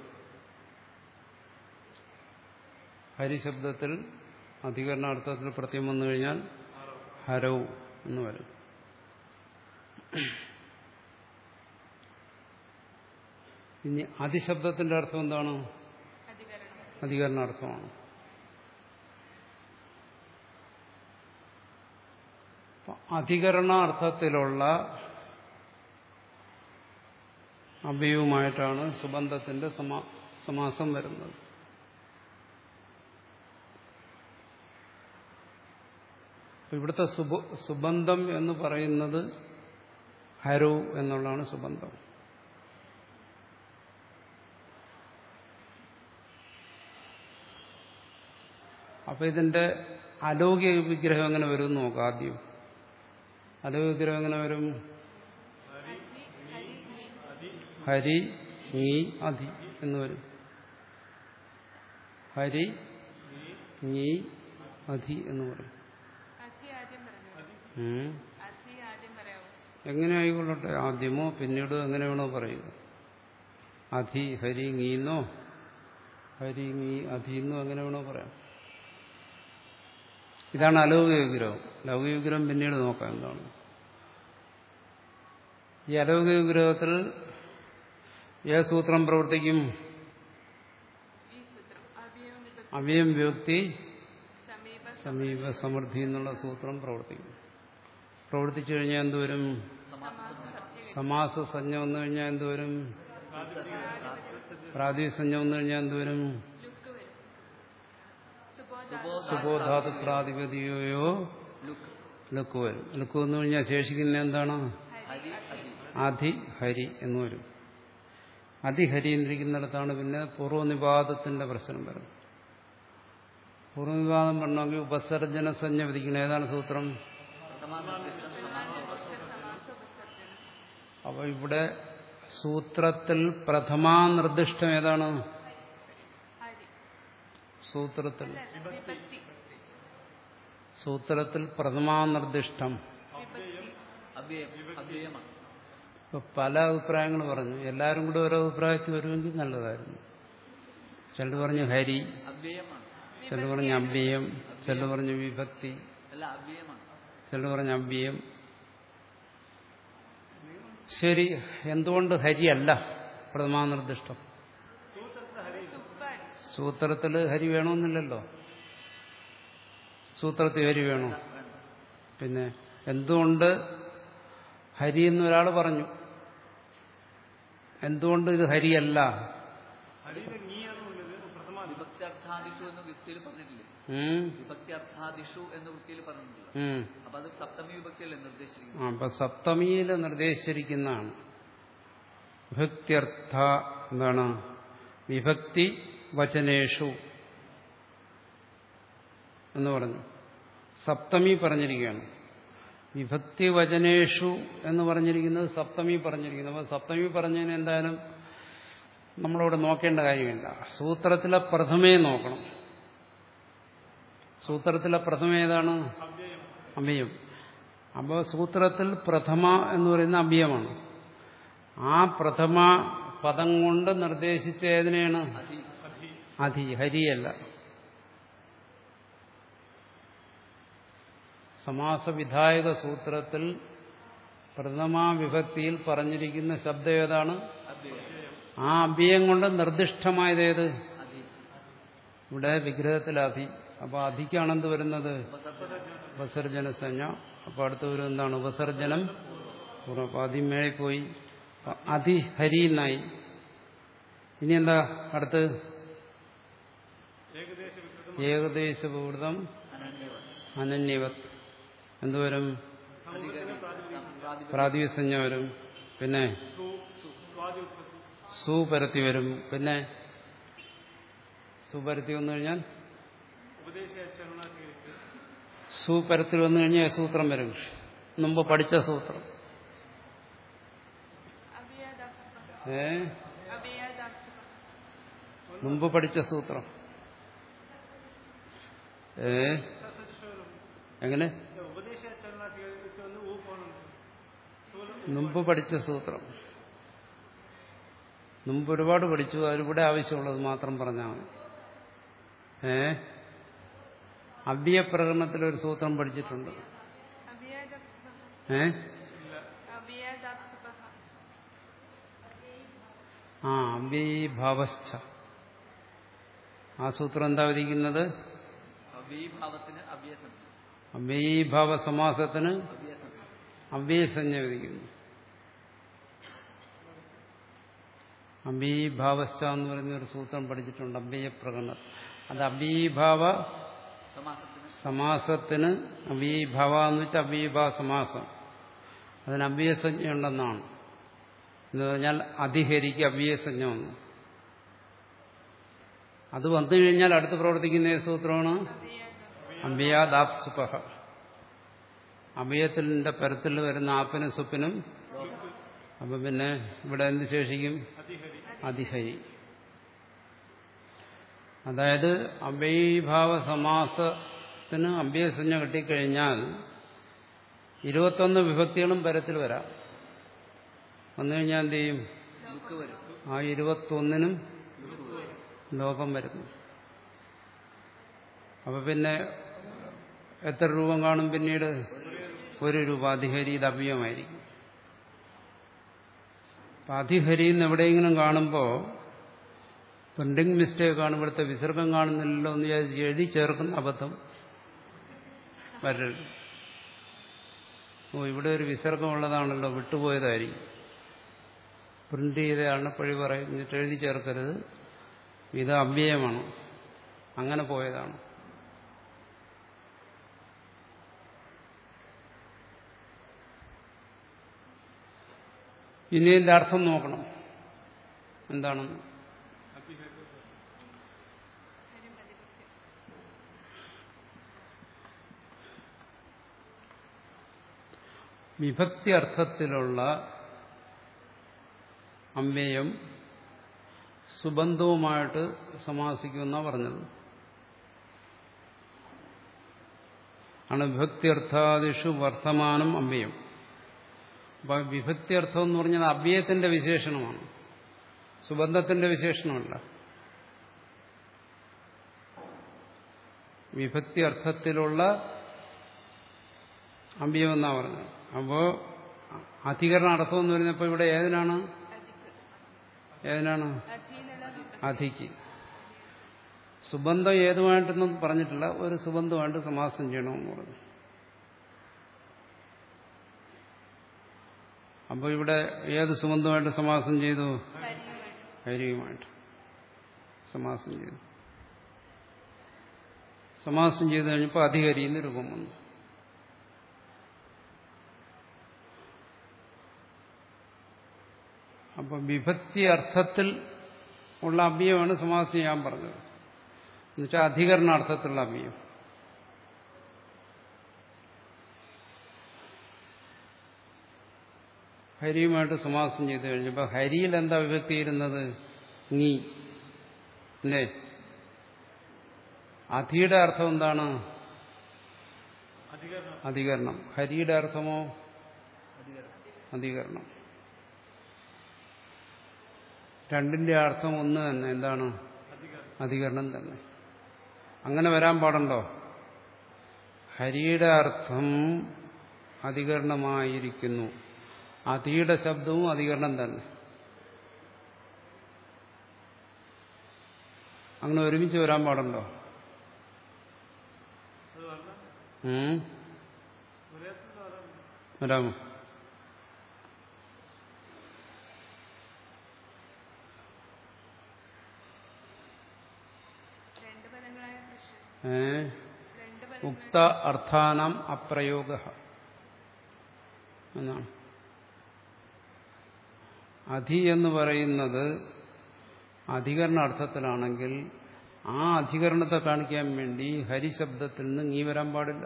ഹരിശബ്ദത്തിൽ അധികരണാർത്ഥത്തിൽ പ്രത്യം വന്നു കഴിഞ്ഞാൽ ഹരൗ എന്ന് വരും ഇനി അതിശബ്ദത്തിന്റെ അർത്ഥം എന്താണ് അധികരണം അധികരണാർത്ഥമാണ് അപ്പൊ അധികരണാർത്ഥത്തിലുള്ള അഭയവുമായിട്ടാണ് സുബന്ധത്തിന്റെ സമ- സമാസം വരുന്നത് അപ്പൊ ഇവിടുത്തെ സുബ സുബന്ധം എന്ന് പറയുന്നത് ഹരു എന്നുള്ളതാണ് സുബന്ധം അപ്പൊ ഇതിന്റെ അലൗകിക വിഗ്രഹം എങ്ങനെ വരും എന്ന് നോക്കാം ആദ്യം അലൗകിക വിഗ്രഹം എങ്ങനെ വരും ഹരി നീ അധി എന്ന് വരും ഹരി നീ അധി എന്ന് പറയും അധി ആദ്യം പറഞ്ഞു ഉം. അധി ആദ്യം പറയാവോ എങ്ങനെ ആയിക്കൊള്ളട്ടെ ആദ്യമോ പിന്നീടോ എങ്ങനെ വേണോ പറയുക അധി ഹരി ngീന്നോ ഹരി ngീ അധീന്നോ എങ്ങനെ വേണോ പറയാം ഇതാണ് അലൗകിക വിഗ്രഹം ലൗകിക വിഗ്രഹം പിന്നീട് നോക്കാം എന്താണ് ഈ അലൗകിക വിഗ്രഹത്തിൽ ഏത് സൂത്രം പ്രവർത്തിക്കും ഈ സൂത്രം അവയവ വിഭക്തി അവയം വ്യക്തി സമീപ സമീപ സമൃദ്ധി എന്നുള്ള സൂത്രം പ്രവർത്തിക്കും പ്രവർത്തിച്ചു കഴിഞ്ഞാൽ എന്തുവരും സമാസ സഞ്ജ വന്നു കഴിഞ്ഞാൽ എന്തുവരും പ്രാദേശിക സഞ്ജ വന്നു കഴിഞ്ഞാൽ എന്തുവരും ലുക്ക് വരും സുബോധ സുബോധാതു പ്രാതിപതിയോയോ ലുക്ക് ലുക്ക് വരും ലുക്ക് വന്നു കഴിഞ്ഞാൽ ശേഷിക്കുന്ന എന്താണ് ഹരി അതി അധി ഹരി എന്ന് വരും അതിഹരി എന്നിരിക്കുന്നിടത്താണ് പിന്നെ പൂർവ്വനിപാതത്തിന്റെ പ്രശ്നം വരുന്നത് പൂർവ്വനിപാതം പറഞ്ഞെങ്കിൽ ഉപസർജന സഞ്ജ വിധിക്കണം ഏതാണ് സൂത്രം പ്രഥമാനിർദ്ദിഷ്ടം സമാസോപസർജനം സമാസ ഉപസർജനം അപ്പോൾ ഇവിടെ സൂത്രത്തിൽ പ്രഥമാ നിർദ്ദിഷ്ടം ഏതാണ് ഹരി സൂത്രത്തിൽ അല്ല, വിഭക്തി സൂത്രത്തിൽ പ്രഥമാ നിർദ്ദിഷ്ടം വിഭക്തി അവ്യയം അവ്യയമാണ് ഇപ്പൊ പല അഭിപ്രായങ്ങൾ പറഞ്ഞു എല്ലാവരും കൂടെ ഓരോ അഭിപ്രായത്തിൽ വരുമെങ്കിൽ നല്ലതായിരുന്നു ചിലർ പറഞ്ഞു ഹരി അവ്യയമാണ് ചിലർ പറഞ്ഞു അവ്യയം ചിലർ പറഞ്ഞു വിഭക്തി അല്ല അവ്യയമാണ് ചിലർ പറഞ്ഞു അവ്യയം ശരി എന്തുകൊണ്ട് ഹരിയല്ല പ്രഥമാ നിർദ്ദിഷ്ടം തുപ്പാണ് സൂത്രത്തിൽ ഹരി വേണമെന്നില്ലല്ലോ സൂത്രത്തിൽ ഹരി വേണോ പിന്നെ എന്തുകൊണ്ട് ഹരി എന്നൊരാൾ പറഞ്ഞു എന്തുകൊണ്ട് ഇത് ഹരിയല്ല വിഭക്തി അർത്ഥാദിഷു എന്ന് വൃത്തിയിൽ പറഞ്ഞിട്ടില്ലേ ഉം, വിഭക്തി അർത്ഥാദിഷു എന്ന് വൃത്തിയിൽ പറഞ്ഞിട്ടില്ല ഉം. അപ്പൊ അത് സപ്തമി വിഭക്തിയല്ലേ നിർദ്ദേശിച്ചിരിക്കുന്നത് ആ, അപ്പൊ സപ്തമിയിൽ നിർദ്ദേശിച്ചിരിക്കുന്നതാണ് വിഭക്തിയർത്ഥ എന്താണ് വിഭക്തി വചനേഷു എന്ന് പറഞ്ഞു സപ്തമി പറഞ്ഞിരിക്കുകയാണ് വിഭക്തി വചനേഷു എന്ന് പറഞ്ഞിരിക്കുന്നത് സപ്തമി പറഞ്ഞിരിക്കുന്നത് അപ്പോൾ സപ്തമി പറഞ്ഞതിന് എന്തായാലും നമ്മളിവിടെ നോക്കേണ്ട കാര്യമില്ല സൂത്രത്തിലെ പ്രഥമയെ നോക്കണം സൂത്രത്തിലെ പ്രഥമ ഏതാണ് അവ്യം അപ്പോൾ സൂത്രത്തിൽ പ്രഥമ എന്ന് പറയുന്ന അവ്യമാണ് ആ പ്രഥമ പദം കൊണ്ട് നിർദ്ദേശിച്ച ഏതിനെയാണ് അതി അധി ഹരിയല്ല സമാസവിധായക സൂത്രത്തിൽ പ്രഥമാ വിഭക്തിയിൽ പറഞ്ഞിരിക്കുന്ന ശബ്ദം ഏതാണ് അവ്യയം ആ അഭ്യയം കൊണ്ട് നിർദ്ദിഷ്ടമായത് ഏത് അതി ഇവിടെ വിഗ്രഹത്തിൽ അധി അപ്പൊ അധിക്കാണെന്ത് വരുന്നത് ഉപസർജന സംജ്ഞ അപ്പൊ അടുത്ത ഒരു എന്താണ് ഉപസർജനം പൂർവ്വം. അപ്പൊ അതിമേളിൽ പോയി അപ്പൊ അതിഹരി എന്നായി ഇനി എന്താ അടുത്ത് ഏകദേശ വിവൃതം അനന്യവ അനന്യവത് എന്തുവരും അധികരി പ്രാതിപ പ്രാതിസഞ്ജ വരും പിന്നെ സുപരത്തി വരും പിന്നെ സുപരത്തി വന്നു കഴിഞ്ഞാൽ സുപരത്തിൽ വന്നു കഴിഞ്ഞാൽ സൂത്രം വരും മുമ്പ് പഠിച്ച സൂത്രം അഭിയാദാപ്സുപ ഏ അഭിയാദാപ്സുപ മുമ്പ് പഠിച്ച സൂത്രം ഏ എങ്ങനെ മുമ്പ് പഠിച്ച സൂത്രം മുമ്പ് ഒരുപാട് പഠിച്ചു അതിലൂടെ ആവശ്യമുള്ളത് മാത്രം പറഞ്ഞാൽ മതി ഏ അവ്യപ്രകടനത്തിൽ ഒരു സൂത്രം പഠിച്ചിട്ടുണ്ട് അഭിയാദാപ്സുപ ഏ അഭിയാദാപ്സുപ ആ അവ്യഭാവശ്ച ആ സൂത്രം എന്താ വിധിക്കുന്നത് അവ്യഭാവത്തിന് അവ്യസം അവ്യഭാവ സമാസത്തിന് അവ്യസം അവ്യസഞ്ജ വിധിക്കുന്നു അബീഭാവശ്ച എന്ന് പറയുന്ന ഒരു സൂത്രം പഠിച്ചിട്ടുണ്ട് അഭ്യപ്രകടനം അത് അബീഭാവ സമാസത്തിന് സമാസത്തിന് അവീഭാവ എന്ന് വെച്ചാൽ അവീഭാവ സമാസം അതിന് അവ്യസഞ്ജ ഉണ്ടെന്നാണ് എന്ന് പറഞ്ഞാൽ അധികരിക്ക് അവ്യസഞ്ജ വന്നു അത് വന്നു കഴിഞ്ഞാൽ അടുത്ത് പ്രവർത്തിക്കുന്ന ഏത് സൂത്രമാണ് അഭ്യാദാപ്സുപഹ അഭയത്തിന്റെ പരത്തിൽ വരുന്ന ആപ്പിനും സുപ്പിനും അപ്പൊ പിന്നെ ഇവിടെ എന്ത് ശേഷിക്കും അതിഹരി അതായത് അഭയഭാവ സമാസത്തിന് അഭ്യസഞ്ജ കിട്ടിക്കഴിഞ്ഞാൽ ഇരുപത്തൊന്ന് വിഭക്തികളും പരത്തിൽ വരാം വന്നു കഴിഞ്ഞാൽ എന്ത് ചെയ്യും ലുക്ക് വരും ആ ഇരുപത്തൊന്നിനും ലോപം വരുന്നു അപ്പൊ പിന്നെ എത്ര രൂപം കാണും പിന്നീട് ഒരു രൂപ അധിഹരി ഇത് അവ്യമായിരിക്കും അപ്പൊ അധിഹരി എന്ന് എവിടെയെങ്കിലും കാണുമ്പോൾ പ്രിന്റിംഗ് മിസ്റ്റേക്ക് കാണും ഇവിടുത്തെ വിസർഗം കാണുന്നില്ലല്ലോ എന്ന് വിചാരിച്ച് എഴുതി ചേർക്കുന്ന അബദ്ധം വരരുത് ഓ ഇവിടെ ഒരു വിസർഗം ഉള്ളതാണല്ലോ വിട്ടുപോയതായിരിക്കും പ്രിന്റ് ചെയ്തതാണ് പഴി പറഞ്ഞിട്ട് എഴുതി ചേർക്കരുത് ഇത് അവ്യയമാണ് അങ്ങനെ പോയതാണ് ഇനി ഇതിന്റെ അർത്ഥം നോക്കണം എന്താണെന്ന് വിഭക്തി അർത്ഥത്തിലുള്ള അമ്യയം സുബന്ധവുമായിട്ട് സമാസിക്കുന്ന പറഞ്ഞത് ആണ് വിഭക്തിയർത്ഥാദിഷു വർത്തമാനം അമ്യയം അപ്പൊ വിഭക്തിയർത്ഥം എന്ന് പറഞ്ഞാൽ അവ്യയത്തിന്റെ വിശേഷണമാണ് സുബന്ധത്തിന്റെ വിശേഷണമല്ല വിഭക്തി അർത്ഥത്തിലുള്ള അമ്പിയം എന്നാ പറഞ്ഞത് അപ്പോ അധികരണ അർത്ഥം എന്ന് പറയുന്നപ്പോ ഇവിടെ ഏതിനാണ് ഏതിനാണ് അധിക്ക് സുബന്ധം ഏതുമായിട്ടൊന്നും പറഞ്ഞിട്ടില്ല ഒരു സുബന്ധമായിട്ട് സമാസം ചെയ്യണമെന്ന് പറഞ്ഞു അപ്പോൾ ഇവിടെ ഏത് സുബന്ധമായിട്ട് സമാസം ചെയ്തു ഹരിയുമായിട്ട് സമാസം ചെയ്തു സമാസം ചെയ്തു കഴിഞ്ഞപ്പോൾ അധികരിന്ന് രൂപം വന്നു അപ്പൊ വിഭക്തി അർത്ഥത്തിൽ ഉള്ള അഭ്യമാണ് സമാസം ചെയ്യാൻ പറഞ്ഞത് എന്നുവെച്ചാൽ അധികരണാർത്ഥത്തിലുള്ള അഭ്യം ഹരിയുമായിട്ട് സമാസം ചെയ്തു കഴിഞ്ഞപ്പോൾ ഹരിയിൽ എന്താ വിഭക്തി ഇരുന്നത് നീ അല്ലേ അധിയുടെ അർത്ഥം എന്താണ് അധികരണം ഹരിയുടെ അർത്ഥമോ അധികരണം രണ്ടിന്റെ അർത്ഥം ഒന്ന് തന്നെ എന്താണ് അധികരണം തന്നെ അങ്ങനെ വരാൻ പാടുണ്ടോ ഹരിയുടെ അർത്ഥം അധികരണമായിരിക്കുന്നു അധിയുടെ ശബ്ദവും അധികരണം തന്നെ അങ്ങനെ ഒരുമിച്ച് വരാൻ പാടുണ്ടോ ഉം? വരാമോ രണ്ട് പദങ്ങളായ പ്രശ്നം ഏ രണ്ട് ഉക്ത അർത്ഥാനാം അപ്രയോഗ എന്നാണ് അധി എന്ന് പറയുന്നത് അധികരണ അർത്ഥത്തിലാണെങ്കിൽ ആ അധികരണത്തെ കാണിക്കാൻ വേണ്ടി ഹരിശബ്ദത്തിൽ നിന്ന് നീ വരാൻ പാടില്ല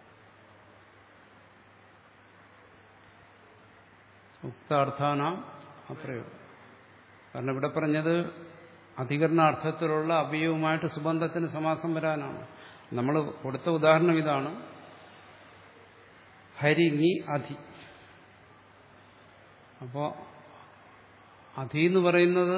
ഉക്താർത്ഥാനാം അപ്രയോഗം കാരണം ഇവിടെ പറഞ്ഞത് അധികരണാർത്ഥത്തിലുള്ള അവയവുമായിട്ട് സുബന്ധത്തിന് സമാസം വരാനാണ് നമ്മൾ കൊടുത്ത ഉദാഹരണം ഇതാണ് ഹരി നീ അധി അപ്പോ അധി എന്ന് പറയുന്നത്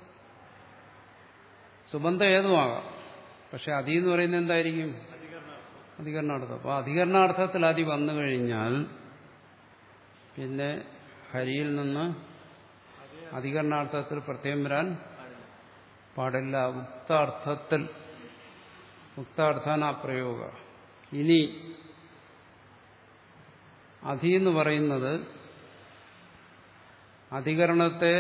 സുബന്ധം ഏതുമാകാം പക്ഷെ അധി എന്ന് പറയുന്നത് എന്തായിരിക്കും അധികരണാർത്ഥം അപ്പോൾ അധികരണാർത്ഥത്തിൽ അതി വന്നു കഴിഞ്ഞാൽ പിന്നെ ഹരിയിൽ നിന്ന് അധികരണാർത്ഥത്തിൽ പ്രത്യേകം വരാൻ പാടില്ല ഉക്താർത്ഥത്തിൽ ഉക്താർത്ഥാന പ്രയോഗ ഇനി അധി എന്ന് പറയുന്നത് അധികരണത്തെ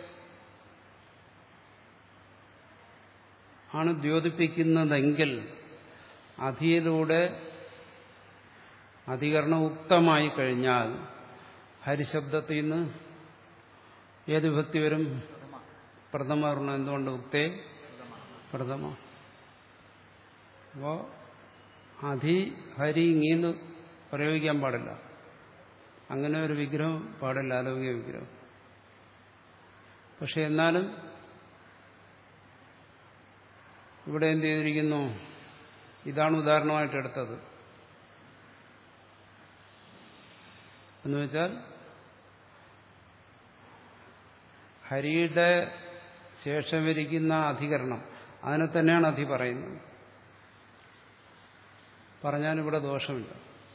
ആണ് ദ്യോതിപ്പിക്കുന്നതെങ്കിൽ അധിയിലൂടെ അധികരണം ഉക്തമായി കഴിഞ്ഞാൽ ഹരിശബ്ദത്തിൽ നിന്ന് ഏത് വിഭക്തി വരും പ്രഥമ വരണം എന്തുകൊണ്ട് ഉക്തേ പ്രഥമ അപ്പോ അധി ഹരി ഇങ്ങീന്ന് പ്രയോഗിക്കാൻ പാടില്ല അങ്ങനെ ഒരു വിഗ്രഹം പാടില്ല അലൗകിക വിഗ്രഹം പക്ഷെ എന്നാലും ഇവിടെ എന്ത് ചെയ്തിരിക്കുന്നു ഇതാണ് ഉദാഹരണമായിട്ട് എടുത്തത് എന്ന് വെച്ചാൽ ഹരിയുടെ ശേഷമിരിക്കുന്ന അധികരണം അതിനെ തന്നെയാണ് അധി പറയുന്നത് പറഞ്ഞാൽ ഇവിടെ ദോഷമില്ല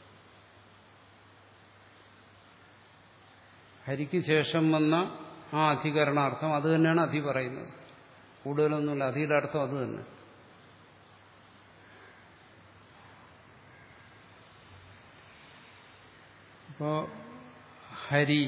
ഹരിക്ക് ശേഷം വന്ന ആ അധികരണാർത്ഥം അത് തന്നെയാണ് അധി പറയുന്നത് കൂടുതലൊന്നുമില്ല അധിയുടെ അർത്ഥം അത് തന്നെ അപ്പോ ഹരി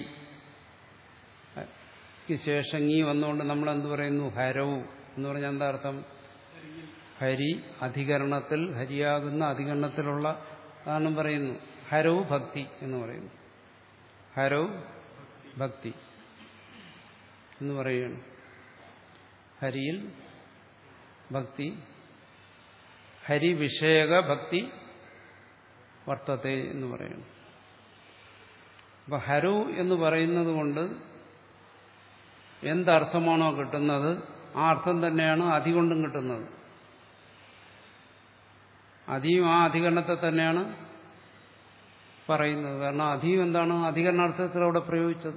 ക്ക് ശേഷം ഈ വന്നുകൊണ്ട് നമ്മൾ എന്ത് പറയുന്നു ഹരവും എന്ന് പറഞ്ഞാൽ എന്താ അർത്ഥം ഹരി അധികരണത്തിൽ ഹരിയാകുന്ന അധികരണത്തിലുള്ള അതാണ് പറയുന്നു ഹരവ് ഭക്തി എന്ന് പറയുന്നു ഹരവ് ഭക്തി എന്ന് പറയുകയാണ് ഹരിയിൽ ഭക്തി ഹരി വിഷയക ഭക്തി വർത്തത്തെ എന്ന് പറയുന്നു അപ്പൊ ഹരു എന്ന് പറയുന്നത് കൊണ്ട് എന്തർത്ഥമാണോ കിട്ടുന്നത് ആ അർത്ഥം തന്നെയാണ് അധി കൊണ്ടും കിട്ടുന്നത് അധിയും ആ അധികരണത്തെ തന്നെയാണ് പറയുന്നത് കാരണം അധിയും എന്താണ് അധികരണാർത്ഥത്തിൽ അവിടെ പ്രയോഗിച്ചത്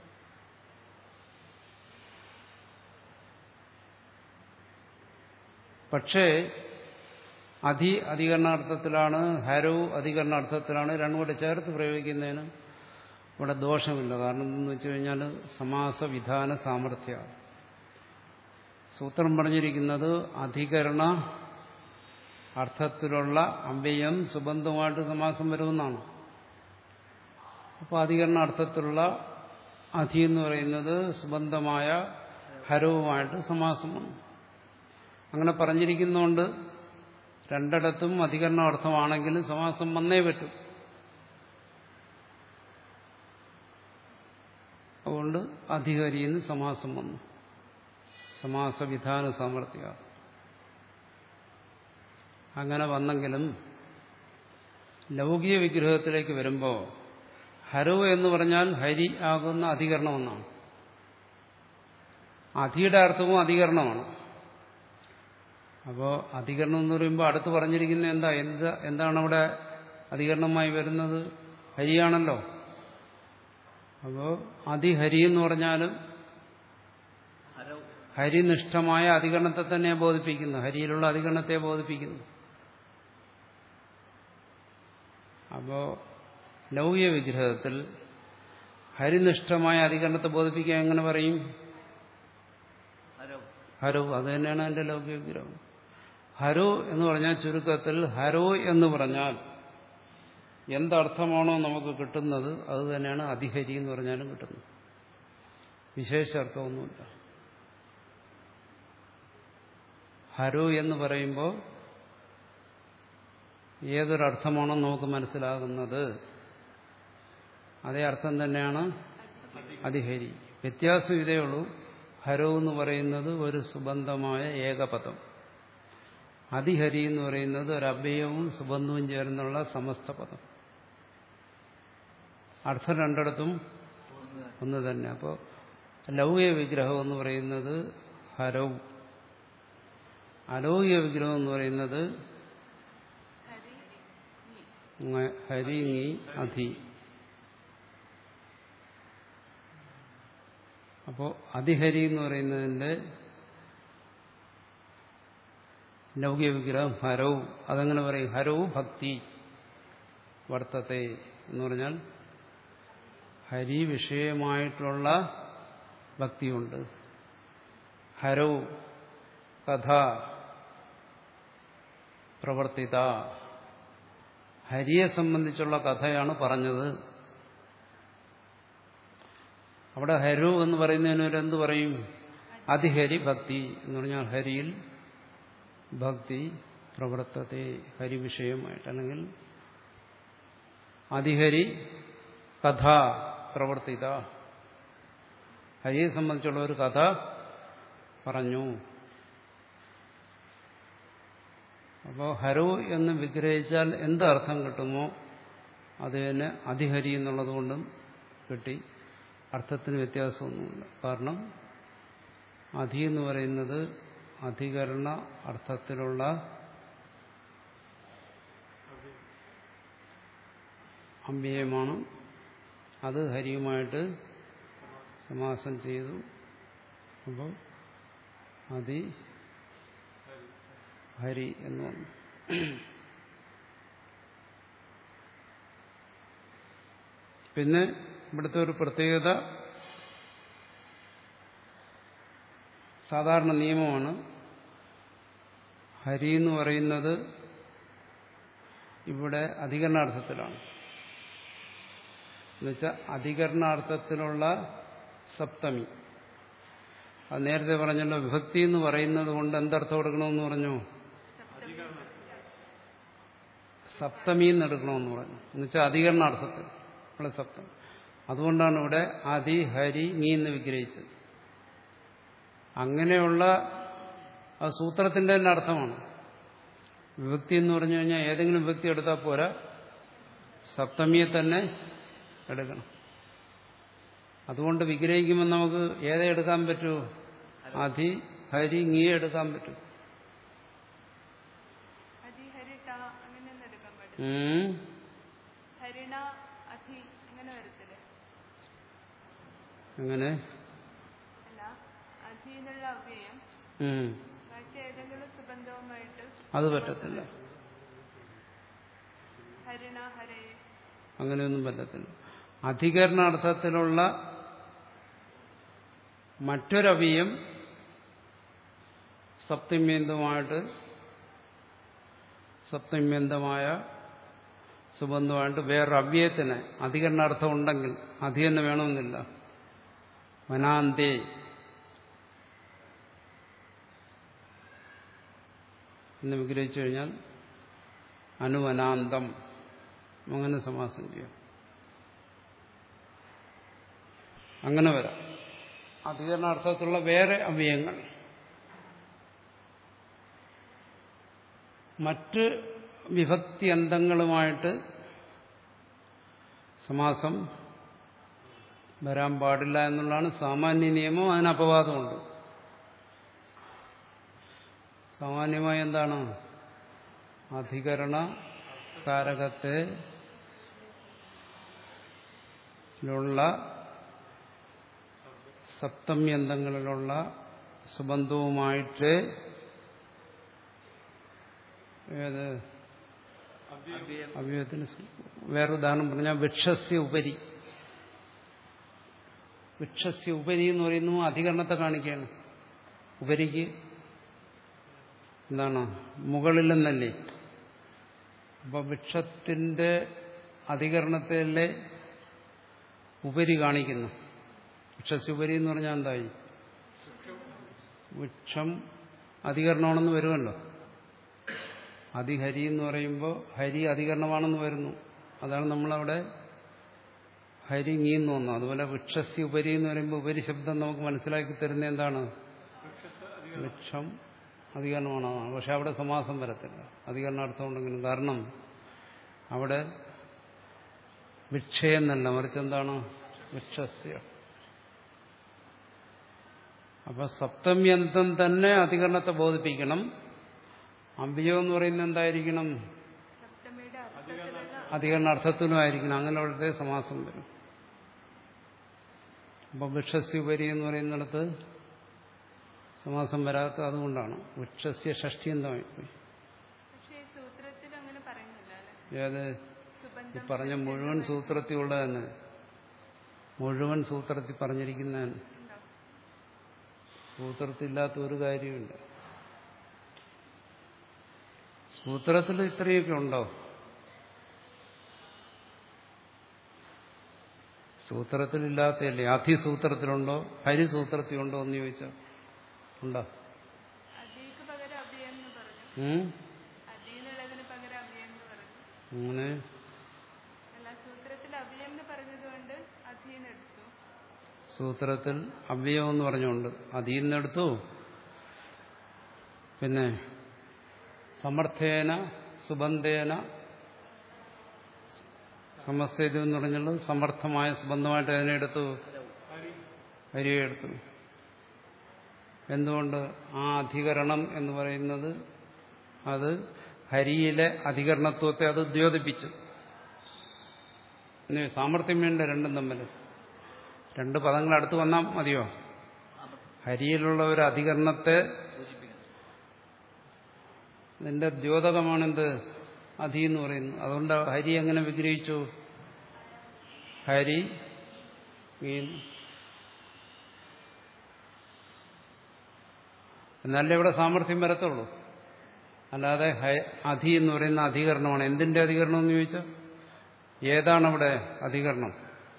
പക്ഷേ അധി അധികരണാർത്ഥത്തിലാണ് ഹരു അധികരണാർത്ഥത്തിലാണ് രണ്ടും കൂടെ ചേർത്ത് പ്രയോഗിക്കുന്നതിന് ഇവിടെ ദോഷമില്ല കാരണം എന്തെന്ന് വെച്ച് കഴിഞ്ഞാൽ സമാസവിധാന സാമർഥ്യമാണ് സൂത്രം പറഞ്ഞിരിക്കുന്നത് അധികരണ അർത്ഥത്തിലുള്ള അവ്യയം സുബന്ധമായിട്ട് സമാസം വരുമെന്നാണ് അപ്പോൾ അധികരണ അർത്ഥത്തിലുള്ള അധി എന്ന് പറയുന്നത് സുബന്ധമായ ഹരവുമായിട്ട് സമാസമാണ് അങ്ങനെ പറഞ്ഞിരിക്കുന്നതുകൊണ്ട് രണ്ടിടത്തും അധികരണ അർത്ഥമാണെങ്കിലും സമാസം വന്നേ പറ്റും അതുകൊണ്ട് അധികാരിന്ന് സമാസം വന്നു സമാസവിധാന സാമർഥ്യ അങ്ങനെ വന്നെങ്കിലും ലൗകിക വിഗ്രഹത്തിലേക്ക് വരുമ്പോൾ ഹരവ് എന്ന് പറഞ്ഞാൽ ഹരി ആകുന്ന അധികരണമെന്നാണ് അധിയുടെ അർത്ഥവും അധികരണമാണ് അപ്പോൾ അധികരണം എന്ന് പറയുമ്പോൾ അടുത്ത് പറഞ്ഞിരിക്കുന്ന എന്താ എന്താ എന്താണ് അവിടെ അധികരണമായി വരുന്നത് ഹരിയാണല്ലോ അപ്പോൾ അതിഹരി എന്ന് പറഞ്ഞാലും ഹരവ് ഹരിനിഷ്ഠമായ അധികരണത്തെ തന്നെ ബോധിപ്പിക്കുന്നു ഹരിയിലുള്ള അധികരണത്തെ ബോധിപ്പിക്കുന്നു അപ്പോ ലൗകിക വിഗ്രഹത്തിൽ ഹരിനിഷ്ഠമായ അധികരണത്തെ ബോധിപ്പിക്കാൻ എങ്ങനെ പറയും ഹരവ് ഹരു അത് തന്നെയാണ് എന്റെ ലൗകിക വിഗ്രഹം ഹരു എന്ന് പറഞ്ഞാൽ ചുരുക്കത്തിൽ ഹരു എന്ന് പറഞ്ഞാൽ എന്തർത്ഥമാണോ നമുക്ക് കിട്ടുന്നത് അത് തന്നെയാണ് അധിഹരി എന്ന് പറഞ്ഞാലും കിട്ടുന്നത് വിശേഷ അർത്ഥമൊന്നുമില്ല ഹരു എന്ന് പറയുമ്പോൾ ഏതൊരർത്ഥമാണോ നമുക്ക് മനസ്സിലാകുന്നത് അതേ അർത്ഥം തന്നെയാണ് അതിഹരി വ്യത്യാസം ഇതേ ഉള്ളൂ ഹരോ എന്ന് പറയുന്നത് ഒരു സുബന്ധമായ ഏകപദം അതിഹരി എന്ന് പറയുന്നത് ഒരു അഭയവും സുബന്ധവും ചേർന്നുള്ള സമസ്ത പദം അർത്ഥം രണ്ടിടത്തും ഒന്ന് തന്നെ അപ്പോൾ ലൗകിക വിഗ്രഹം എന്ന് പറയുന്നത് ഹരവും അലൗകിക വിഗ്രഹം എന്ന് പറയുന്നത് ഹരിങ്ങി അധി അപ്പോ അതിഹരി എന്ന് പറയുന്നതിന്റെ ലൗകിക വിഗ്രഹം ഹരവും അതെങ്ങനെ പറയും ഹരവും ഭക്തി വർത്തത്തെ എന്ന് പറഞ്ഞാൽ ഹരി വിഷയമായിട്ടുള്ള ഭക്തിയുണ്ട് ഹരവ് കഥ പ്രവർത്തിത ഹരിയെ സംബന്ധിച്ചുള്ള കഥയാണ് പറഞ്ഞത് അവിടെ ഹരു എന്ന് പറയുന്നതിനൊരു എന്ത് പറയും അതിഹരി ഭക്തി എന്ന് പറഞ്ഞാൽ ഹരിയിൽ ഭക്തി പ്രവർത്തത്തെ ഹരി വിഷയമായിട്ട് അല്ലെങ്കിൽ അതിഹരി കഥ പ്രവർത്തിത ഹരിയെ സംബന്ധിച്ചുള്ള ഒരു കഥ പറഞ്ഞു അപ്പോൾ ഹരു എന്ന് വിഗ്രഹിച്ചാൽ എന്ത് അർത്ഥം കിട്ടുമോ അത് തന്നെ അതിഹരി എന്നുള്ളത് കൊണ്ടും കിട്ടി അർത്ഥത്തിന് വ്യത്യാസമൊന്നുമില്ല കാരണം അധി എന്ന് പറയുന്നത് അധികരണ അർത്ഥത്തിലുള്ള അമ്പിയമാണ് അത് ഹരിയുമായിട്ട് സമാസം ചെയ്തു അപ്പോൾ അതി ഹരി എന്ന് വന്നു പിന്നെ ഇവിടുത്തെ ഒരു പ്രത്യേകത സാധാരണ നിയമമാണ് ഹരി എന്ന് പറയുന്നത് ഇവിടെ അധികരണാർത്ഥത്തിലാണ് എന്നുവെച്ചാൽ അധികരണാർത്ഥത്തിലുള്ള സപ്തമി അത് നേരത്തെ പറഞ്ഞല്ലോ വിഭക്തി എന്ന് പറയുന്നത് കൊണ്ട് എന്തർത്ഥം കൊടുക്കണമെന്ന് പറഞ്ഞു സപ്തമി എന്ന് എടുക്കണമെന്ന് പറഞ്ഞു എന്നുവെച്ചാൽ അധികരണാർത്ഥത്തിൽ ഉള്ള സപ്തമി അതുകൊണ്ടാണ് ഇവിടെ അതി ഹരി നീ എന്ന് വിഗ്രഹിച്ചത് അങ്ങനെയുള്ള ആ സൂത്രത്തിന്റെ തന്നെ അർത്ഥമാണ് വിഭക്തി എന്ന് പറഞ്ഞു കഴിഞ്ഞാൽ ഏതെങ്കിലും വിഭക്തി എടുത്താൽ പോരാ സപ്തമിയെ തന്നെ എടുക്കണം അതുകൊണ്ട് വിഗ്രഹിക്കുമ്പോൾ നമുക്ക് ഏതെ എടുക്കാൻ പറ്റൂ അധി ഹരി നീയെ എടുക്കാൻ പറ്റും അധി ഹരിട്ട അങ്ങനെ ഒന്നും എടുക്കാൻ പാടില്ല ഉം. ഹരിണ അധി അങ്ങനെ വരത്തില്ലേ അങ്ങനെ അല്ല അധി എന്നുള്ള അവ്യയം ഉം. മറ്റേതെങ്കിലും സുബന്ധവുമായിട്ട് അത് പറ്റത്തില്ല ഹരിണ ഹരേ അങ്ങനെയൊന്നും പറ്റത്തില്ല അധികരണാർത്ഥത്തിലുള്ള മറ്റൊരവിയം സപ്തമ്യന്തമായിട്ട് സപ്തമ്യന്തമായ സുബന്ധമായിട്ട് വേറൊരു അവ്യയത്തിന് അധികരണാർത്ഥം ഉണ്ടെങ്കിൽ അധി തന്നെ വേണമെന്നില്ല വനാന്തേ എന്ന് വിഗ്രഹിച്ചു കഴിഞ്ഞാൽ അനുവനാന്തം അങ്ങനെ സമാസം ചെയ്യാം അങ്ങനെ വരാം അധികരണാർത്ഥത്തിലുള്ള വേറെ അവയങ്ങൾ മറ്റ് വിഭക്തി അന്തങ്ങളുമായിട്ട് സമാസം വരാൻ പാടില്ല എന്നുള്ളതാണ് സാമാന്യ നിയമം അതിന് അപവാദമുണ്ട് സാമാന്യമായി എന്താണ് അധികരണ കാരകത്തെ ലുള്ള സപ്തമ്യന്തങ്ങളിലുള്ള സുബന്ധവുമായിട്ട് ഏത് അവ്യയം അവയവത്തിന് വേറെ ഉദാഹരണം പറഞ്ഞാൽ വൃക്ഷസ്യ ഉപരി വൃക്ഷസ്യ ഉപരി എന്ന് പറയുന്നു അധികരണത്തെ കാണിക്കുകയാണ് ഉപരിക്ക് എന്താണ് മുകളിലെന്നല്ലേ അപ്പൊ വൃക്ഷത്തിന്റെ അധികരണത്തിലെ ഉപരി കാണിക്കുന്നു വൃക്ഷസ്യ ഉപരി എന്ന് പറഞ്ഞാൽ എന്തായി വൃക്ഷം അധികരണമാണെന്ന് വരുമല്ലോ അതിഹരി എന്ന് പറയുമ്പോൾ ഹരി അധികരണമാണെന്ന് വരുന്നു അതാണ് നമ്മളവിടെ ഹരി നീന്ന് വന്നു അതുപോലെ വൃക്ഷസ്യ ഉപരി എന്ന് പറയുമ്പോൾ ഉപരി ശബ്ദം നമുക്ക് മനസ്സിലാക്കി തരുന്ന എന്താണ് വൃക്ഷം അധികരണമാണ് പക്ഷെ അവിടെ സമാസം വരത്തില്ല അധികരണാർത്ഥം ഉണ്ടെങ്കിലും കാരണം അവിടെ വിക്ഷയെന്നല്ല മറിച്ച് എന്താണ് വൃക്ഷസ്യ അപ്പൊ സപ്തമ്യന്തം തന്നെ അധികരണത്തെ ബോധിപ്പിക്കണം അമ്പിയോ എന്ന് പറയുന്നത് എന്തായിരിക്കണം സപ്തമിയുടെ അർത്ഥത്തിലുള്ള അധികരണ അർത്ഥത്തിലും ആയിരിക്കണം അങ്ങനെ അവിടുത്തെ സമാസം വരും അപ്പൊ വൃക്ഷസ്യുപരി എന്ന് പറയുന്നിടത്ത് സമാസം വരാത്ത അതുകൊണ്ടാണ് വൃക്ഷസ്യ ഷഷ്ടിയന്തമായി പോയി പക്ഷേ ഈ സൂത്രത്തിൽ അങ്ങനെ പറയുന്നില്ല അല്ലെ ഏത് ഈ സുബന്ധം പറഞ്ഞ മുഴുവൻ സൂത്രത്തിൽ ഉള്ളത് തന്നെ മുഴുവൻ സൂത്രത്തിൽ പറഞ്ഞിരിക്കുന്നതാണ് ഉണ്ടോ സൂത്രത്തില്ലാത്ത ഒരു കാര്യമില്ല സൂത്രത്തിൽ ഇത്രയൊക്കെ ഉണ്ടോ സൂത്രത്തിലില്ലാത്തയല്ലേ അധിസൂത്രത്തിലുണ്ടോ ഹരിസൂത്രത്തിലുണ്ടോ എന്ന് ചോദിച്ചാൽ ഉണ്ടോ അധിക്ക് പകരം അഭയം എന്ന് പറഞ്ഞു ഉം? അധീന്നുള്ളതിന് പകരം അഭയം എന്ന് പറഞ്ഞു അങ്ങനെ അല്ല സൂത്രത്തിൽ അഭയം എന്ന് പറഞ്ഞതുകൊണ്ട് അധീന്ന് എടുത്തു സൂത്രത്തിൽ അവ്യയം എന്ന് പറഞ്ഞുകൊണ്ട് അതിൽ നിന്നെടുത്തു പിന്നെ സമർത്ഥേന സുബന്ധേന സമസ്യത എന്ന് പറഞ്ഞുള്ളത് സമർത്ഥമായ സുബന്ധമായിട്ട് അതിനെ എടുത്തു ഹരിയെ എടുത്തു എന്തുകൊണ്ട് ആ അധികരണം എന്ന് പറയുന്നത് അത് ഹരിയിലെ അധികരണത്വത്തെ അത് ദ്യോതിപ്പിച്ചു ഇനി സാമർഥ്യം വേണ്ട രണ്ടും തമ്മിൽ രണ്ട് പദങ്ങൾ അടുത്ത് വന്നാൽ മതിയോ ഹരിയിലുള്ള ഒരു അധികരണത്തെ സൂചിപ്പിക്കണം നിന്റെ ദ്യോതകമാണെന്ത് അധി എന്ന് പറയുന്നു അതുകൊണ്ട് ഹരി എങ്ങനെ വിഗ്രഹിച്ചു ഹരി മീൻ എന്നാലേ ഇവിടെ സാമർഥ്യം വരത്തുള്ളൂ അല്ലാതെ ഹ- അധി എന്ന് പറയുന്ന അധികരണമാണ് എന്തിന്റെ അധികരണം എന്ന് ചോദിച്ചാൽ ഏതാണ് അവിടെ അധികരണം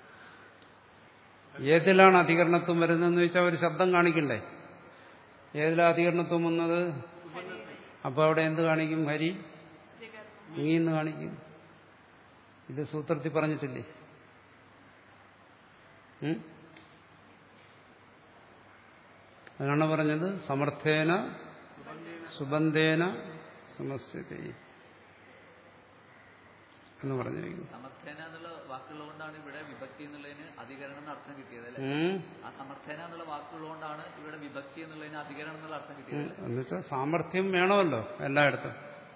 ഏതിലാണ് അധികരണത്വം വരുന്നതെന്ന് ചോദിച്ചാൽ ഒരു ശബ്ദം കാണിക്കണ്ടേ ഏതിലാ അധികരണത്വം വന്നത് അപ്പോൾ അവിടെ എന്ത് കാണിക്കും ഹരി നീ എന്ന് കാണിക്കും ഇത് സൂത്രത്തിൽ പറഞ്ഞിട്ടില്ലേ ഉം? അതാണ് പറഞ്ഞത് സമർത്ഥേന സുബന്ധേന സമസ്യത എന്ന് പറഞ്ഞിരിക്കുന്നു സമർത്ഥേന എന്നുള്ള വാക്കുള്ളതുകൊണ്ടാണ് ഇവിടെ വിഭക്തി എന്നുള്ളതിന് അധികരണം എന്ന അർത്ഥം കിട്ടിയത് അല്ലെ ഉം. ആ സമർത്ഥേന എന്നുള്ള വാക്കുള്ളതുകൊണ്ടാണ് ഇവിടെ വിഭക്തി എന്നുള്ളതിന് അധികരണം എന്നുള്ള അർത്ഥം കിട്ടിയത് അല്ലേ? എന്നുവെച്ചാൽ സാമർഥ്യം വേണമല്ലോ എല്ലായിടത്തും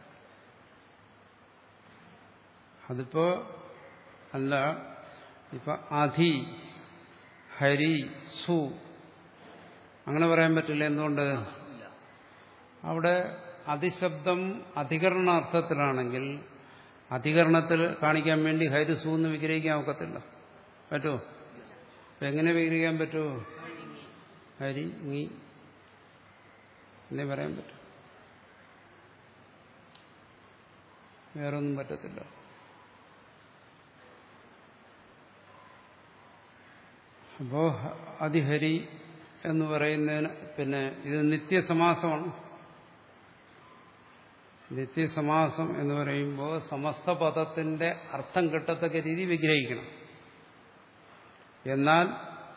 അതിപ്പോ അല്ല ഇപ്പൊ അധി ഹരി സു അങ്ങനെ പറയാൻ പറ്റില്ല എന്തുകൊണ്ട് ഇല്ല അവിടെ അതിശബ്ദം അധികരണാർത്ഥത്തിലാണെങ്കിൽ അധികരണത്തിൽ കാണിക്കാൻ വേണ്ടി ഹരിസു എന്ന് വിഗ്രഹിക്കാൻ ഒക്കത്തില്ല പറ്റുമോ അപ്പൊ എങ്ങനെ വിഗ്രഹിക്കാൻ പറ്റുമോ ഹരി നീ എന്നേ പറയാൻ പറ്റും വേറൊന്നും പറ്റത്തില്ല അപ്പോ അതിഹരി എന്ന് പറയുന്നതിന് പിന്നെ ഇത് നിത്യസമാസമാണ് നിത്യസമാസം എന്ന് പറയുമ്പോൾ സമസ്ത പദത്തിന്റെ അർത്ഥം കിട്ടത്തക്ക രീതി വിഗ്രഹിക്കണം എന്നാൽ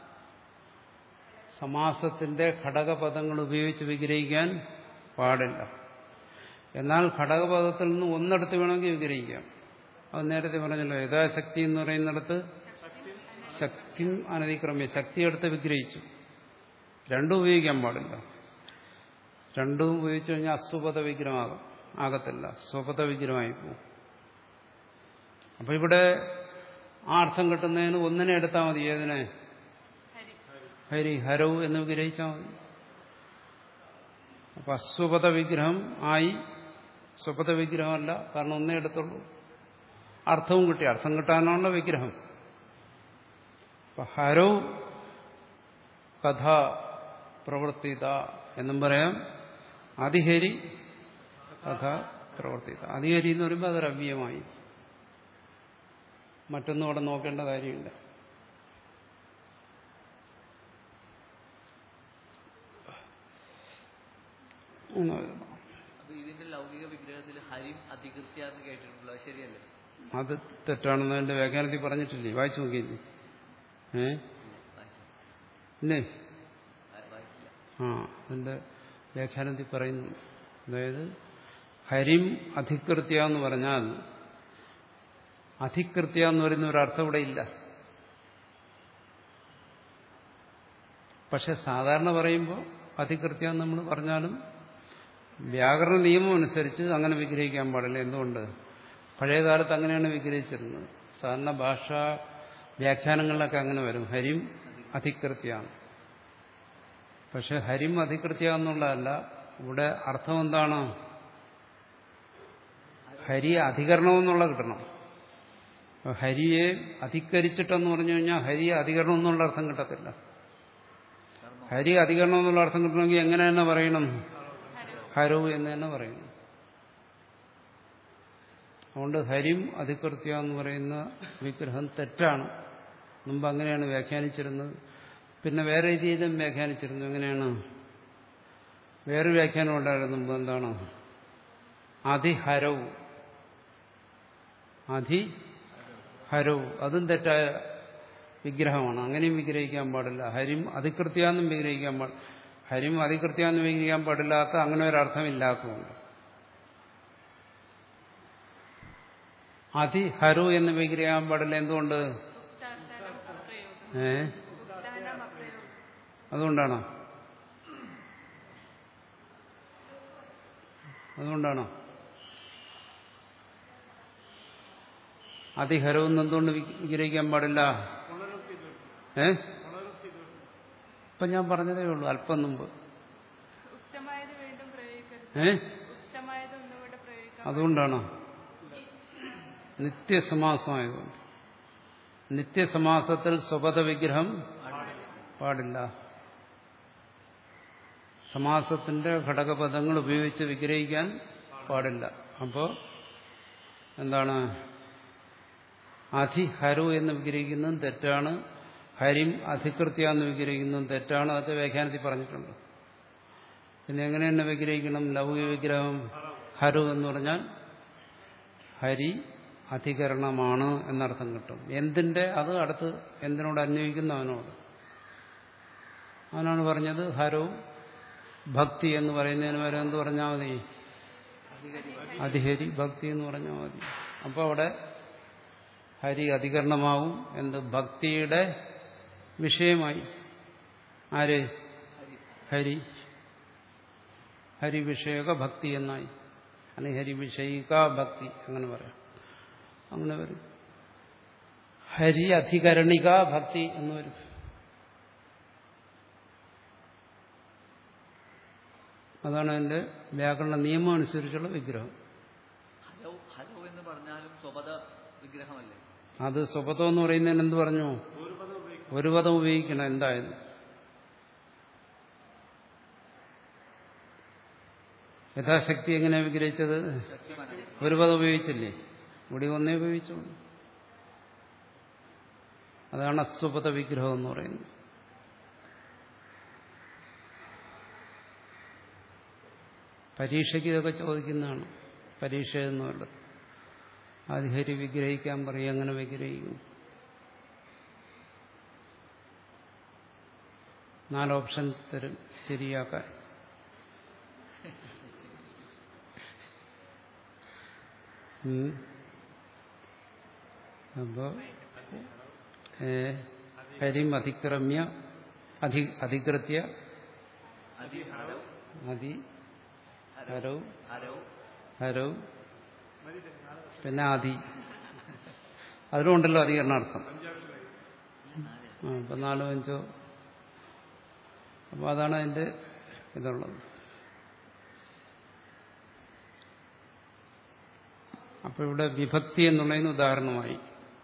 സമാസത്തിന്റെ ഘടകപദങ്ങൾ ഉപയോഗിച്ച് വിഗ്രഹിക്കാൻ പാടില്ല എന്നാൽ ഘടകപദത്തിൽ നിന്ന് ഒന്നെടുത്ത് വേണമെങ്കിൽ വിഗ്രഹിക്കാം അത് നേരത്തെ പറഞ്ഞല്ലോ യഥാശക്തി എന്ന് പറയുന്നിടത്ത് ശക്തി അനതിക്രമ്യ ശക്തി എടുത്ത് വിഗ്രഹിച്ചു രണ്ടും ഉപയോഗിക്കാൻ പാടില്ല രണ്ടും ഉപയോഗിച്ചു കഴിഞ്ഞാൽ അസ്വപത വിഗ്രഹമാകും ആകത്തില്ല സ്വപത വിഗ്രഹമായി പോകും അപ്പൊ ഇവിടെ ആ അർത്ഥം കിട്ടുന്നതിന് ഒന്നിനെ എടുത്താൽ മതി ഏതിനെ ഹരി ഹരി ഹരവ് എന്ന് വിഗ്രഹിച്ചാൽ മതി അപ്പൊ അസ്വപത വിഗ്രഹം ആയി സ്വപത വിഗ്രഹമല്ല കാരണം ഒന്നേ എടുത്തുള്ളൂ അർത്ഥവും കിട്ടി അർത്ഥം കിട്ടാനുള്ള വിഗ്രഹം അപ്പൊ ഹരവ് കഥ പ്രവർത്തിത എന്നും പറയാം അതിഹരി കഥ പ്രവർത്തിത അതിഹരി എന്ന് പറയുമ്പോൾ അതൊരു അവ്യയമായി മറ്റൊന്നും അവിടെ നോക്കേണ്ട കാര്യമില്ല ഒന്ന് എഴുതണം. അപ്പൊ ഇതിന്റെ ലൗകിക വിഗ്രഹത്തിൽ ഹരിം അധികൃത്യ എന്ന് കേട്ടിട്ടുണ്ടല്ലോ അത് ശരിയല്ലേ അത് തെറ്റാണെന്ന് അതിന്റെ വ്യാഖ്യാനത്തിൽ പറഞ്ഞിട്ടില്ലേ വായിച്ചു നോക്കിയില്ലേ ഏ ഇല്ലേ വായി- വായിക്കില്ല ആ അതിന്റെ വ്യാഖ്യാനത്തിൽ പറയുന്നു അതായത് ഹരിം അധികൃത്യ എന്ന് പറഞ്ഞാൽ അധികൃത്യ എന്ന് പറയുന്ന ഒരർത്ഥം ഇവിടെ ഇല്ല പക്ഷെ സാധാരണ പറയുമ്പോൾ അധികൃത്യ എന്ന് നമ്മൾ പറഞ്ഞാലും വ്യാകരണ നിയമം അനുസരിച്ച് അങ്ങനെ വിഗ്രഹിക്കാൻ പാടില്ല എന്തുകൊണ്ട് പഴയ കാലത്ത് അങ്ങനെയാണ് വിഗ്രഹിച്ചിരുന്നത് സാധാരണ ഭാഷാ വ്യാഖ്യാനങ്ങളിലൊക്കെ അങ്ങനെ വരും ഹരിം അധികൃത്യാണ് പക്ഷെ ഹരിം അധികൃത്യ എന്നുള്ളതല്ല ഇവിടെ അർത്ഥം എന്താണ് ഹരി അധികരണം എന്നുള്ള കിട്ടണം അപ്പൊ ഹരിയെ അധികരിച്ചിട്ടെന്ന് പറഞ്ഞു കഴിഞ്ഞാൽ ഹരി അധികരണം എന്നുള്ള അർത്ഥം കിട്ടത്തില്ല ഹരി അധികരണം എന്നുള്ള അർത്ഥം കിട്ടണമെങ്കിൽ എങ്ങനെ തന്നെ പറയണം ഹരവ് എന്ന് തന്നെ പറയണം അതുകൊണ്ട് ഹരിം അധികൃത്യ എന്ന് പറയുന്ന വിഗ്രഹം തെറ്റാണ് മുമ്പ് അങ്ങനെയാണ് വ്യാഖ്യാനിച്ചിരുന്നത് പിന്നെ വേറെ രീതിയിലും വ്യാഖ്യാനിച്ചിരുന്നു എങ്ങനെയാണ് വേറെ വ്യാഖ്യാനം ഉണ്ടായിരുന്നു മുമ്പ് എന്താണ് അതിഹരവ് അതിഹരവ് അതും തെറ്റായ വിഗ്രഹമാണ് അങ്ങനെയും വിഗ്രഹിക്കാൻ പാടില്ല ഹരിം അധികൃത്യാന്നും വിഗ്രഹിക്കാൻ പാടില്ല ഹരിം അധികൃത്യാന്നും വിഗ്രഹിക്കാൻ പാടില്ലാത്ത അങ്ങനെ ഒരർത്ഥമില്ലാത്തതുകൊണ്ട് അതിഹരു എന്ന് വിഗ്രഹിക്കാൻ പാടില്ല എന്തുകൊണ്ട് ഉക്താന്തരം അപ്രയോഗം ഏ ഉക്താനം അപ്രയോഗം അതുകൊണ്ടാണോ അതുകൊണ്ടാണോ അതിഹരവും എന്തുകൊണ്ട് വി- വിഗ്രഹിക്കാൻ പാടില്ല ഏ ഇപ്പൊ ഞാൻ പറഞ്ഞതേ ഉള്ളൂ അല്പം മുമ്പ് ഉച്ചമായത് വീണ്ടും പ്രയോഗിക്കരുത് ഏ ഉച്ചമായത് ഒന്നുകൂടെ പ്രയോഗിക്കാം അതുകൊണ്ടാണോ നിത്യസമാസമായതുകൊണ്ട് നിത്യസമാസത്തിൽ സ്വപത വിഗ്രഹം പാടില്ല സമാസത്തിന്റെ ഘടകപദങ്ങൾ ഉപയോഗിച്ച് വിഗ്രഹിക്കാൻ പാടില്ല അപ്പോൾ എന്താണ് അധിഹരു എന്ന് വിഗ്രഹിക്കുന്നതും തെറ്റാണ് ഹരിം അധികൃത്യ എന്ന് വിഗ്രഹിക്കുന്നതും തെറ്റാണ് അതൊക്കെ വ്യാഖ്യാനത്തിൽ പറഞ്ഞിട്ടുണ്ട് പിന്നെ എങ്ങനെയാണ് വിഗ്രഹിക്കണം ലൗകിക വിഗ്രഹം ഹരു എന്ന് പറഞ്ഞാൽ ഹരി അധികരണമാണ് എന്നർത്ഥം കിട്ടും എന്തിന്റെ അത് അടുത്ത് എന്തിനോട് അന്വയിക്കുന്ന അവനോട് അവനാണ് പറഞ്ഞത് ഹരു ഭക്തി എന്ന് പറയുന്നതിന് വരെ എന്ത് പറഞ്ഞാൽ മതി അധിഹരി ഭക്തി എന്ന് പറഞ്ഞാൽ മതി അപ്പോൾ അവിടെ ഹരി അധികരണമാവും എന്ത് ഭക്തിയുടെ വിഷയമായി ആര് ഹരി ഹരിവിഷയക ഭക്തി എന്നായി അല്ലെങ്കിൽ ഹരിവിഷയിക ഭക്തി അങ്ങനെ പറയാം അങ്ങനെ വരും ഹരി അധികരണിക ഭക്തി എന്ന് വരും അതാണ് അതിന്റെ വ്യാകരണ നിയമം അനുസരിച്ചുള്ള വിഗ്രഹം ഹലോ ഹലോ എന്ന് പറഞ്ഞാലും സ്വപത വിഗ്രഹമല്ലേ അത് സ്വപതം എന്ന് പറയുന്നതിന് എന്ത് പറഞ്ഞു ഒരു പദം ഉപയോഗിക്കണം എന്തായാലും യഥാശക്തി എങ്ങനെ വിഗ്രഹിച്ചത് ശക്തിമാനാണ് ഒരു പദം ഉപയോഗിച്ചില്ലേ ഇവിടെ ഒന്നേ ഉപയോഗിച്ചോളൂ അതാണ് അസ്വപത വിഗ്രഹം എന്ന് പറയുന്നത് പരീക്ഷയ്ക്ക് ഇതൊക്കെ ചോദിക്കുന്നതാണ് പരീക്ഷ എന്നുള്ളത് ആദിഹരി വിഗ്രഹിക്കാൻ പറയും അങ്ങനെ വിഗ്രഹിക്കും നാല് ഓപ്ഷൻ തരും ശരിയാക്കാൻ ഉം. അപ്പോ ഏ, ഹരിം അതിക്രമ്യ അധി അധികൃത്യ അതി ഹരോ അതി ഹരൗ ഹരോ ഹരൗ പിന്നെ ആദി അതിലുണ്ടല്ലോ അധികരണാർത്ഥം ആ അപ്പൊ നാലോ അഞ്ചോ അപ്പൊ അതാണ് അതിന്റെ ഇതുള്ളത് അപ്പൊ ഇവിടെ വിഭക്തി എന്നുള്ളതിന് ഉദാഹരണമായി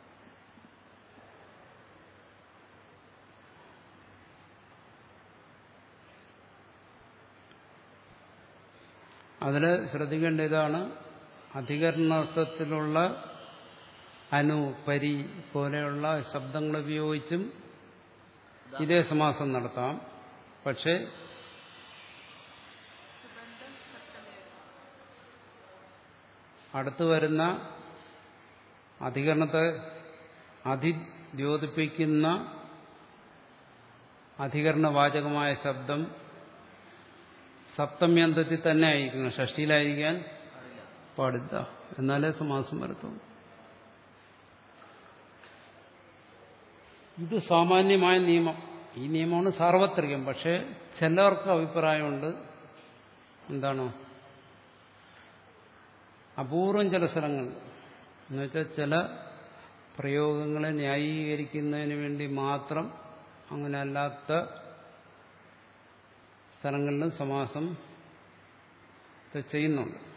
അതിൽ ശ്രദ്ധിക്കേണ്ട ഇതാണ് അധികരണാർത്ഥത്തിലുള്ള അനു പരി പോലെയുള്ള ശബ്ദങ്ങൾ ഉപയോഗിച്ചും ഇതേ സമാസം നടത്താം പക്ഷേ അടുത്തു വരുന്ന അധികരണത്തെ അതിദ്യോതിപ്പിക്കുന്ന അധികരണവാചകമായ ശബ്ദം സപ്തമ്യന്തത്തിൽ തന്നെ ആയിരിക്കണം ഷഷ്ടിയിലായിരിക്കാൻ പാടില്ല എന്നാലേ സമാസം വരുത്തുള്ളൂ ഇത് സാമാന്യമായ നിയമം ഈ നിയമമാണ് സാർവത്രികം പക്ഷേ ചിലർക്ക് അഭിപ്രായമുണ്ട് എന്താണ് അപൂർവം ചില സ്ഥലങ്ങളിൽ എന്നുവെച്ചാൽ ചില പ്രയോഗങ്ങളെ ന്യായീകരിക്കുന്നതിന് വേണ്ടി മാത്രം അങ്ങനെ അല്ലാത്ത സ്ഥലങ്ങളിലും സമാസം ഇത് ചെയ്യുന്നുണ്ട്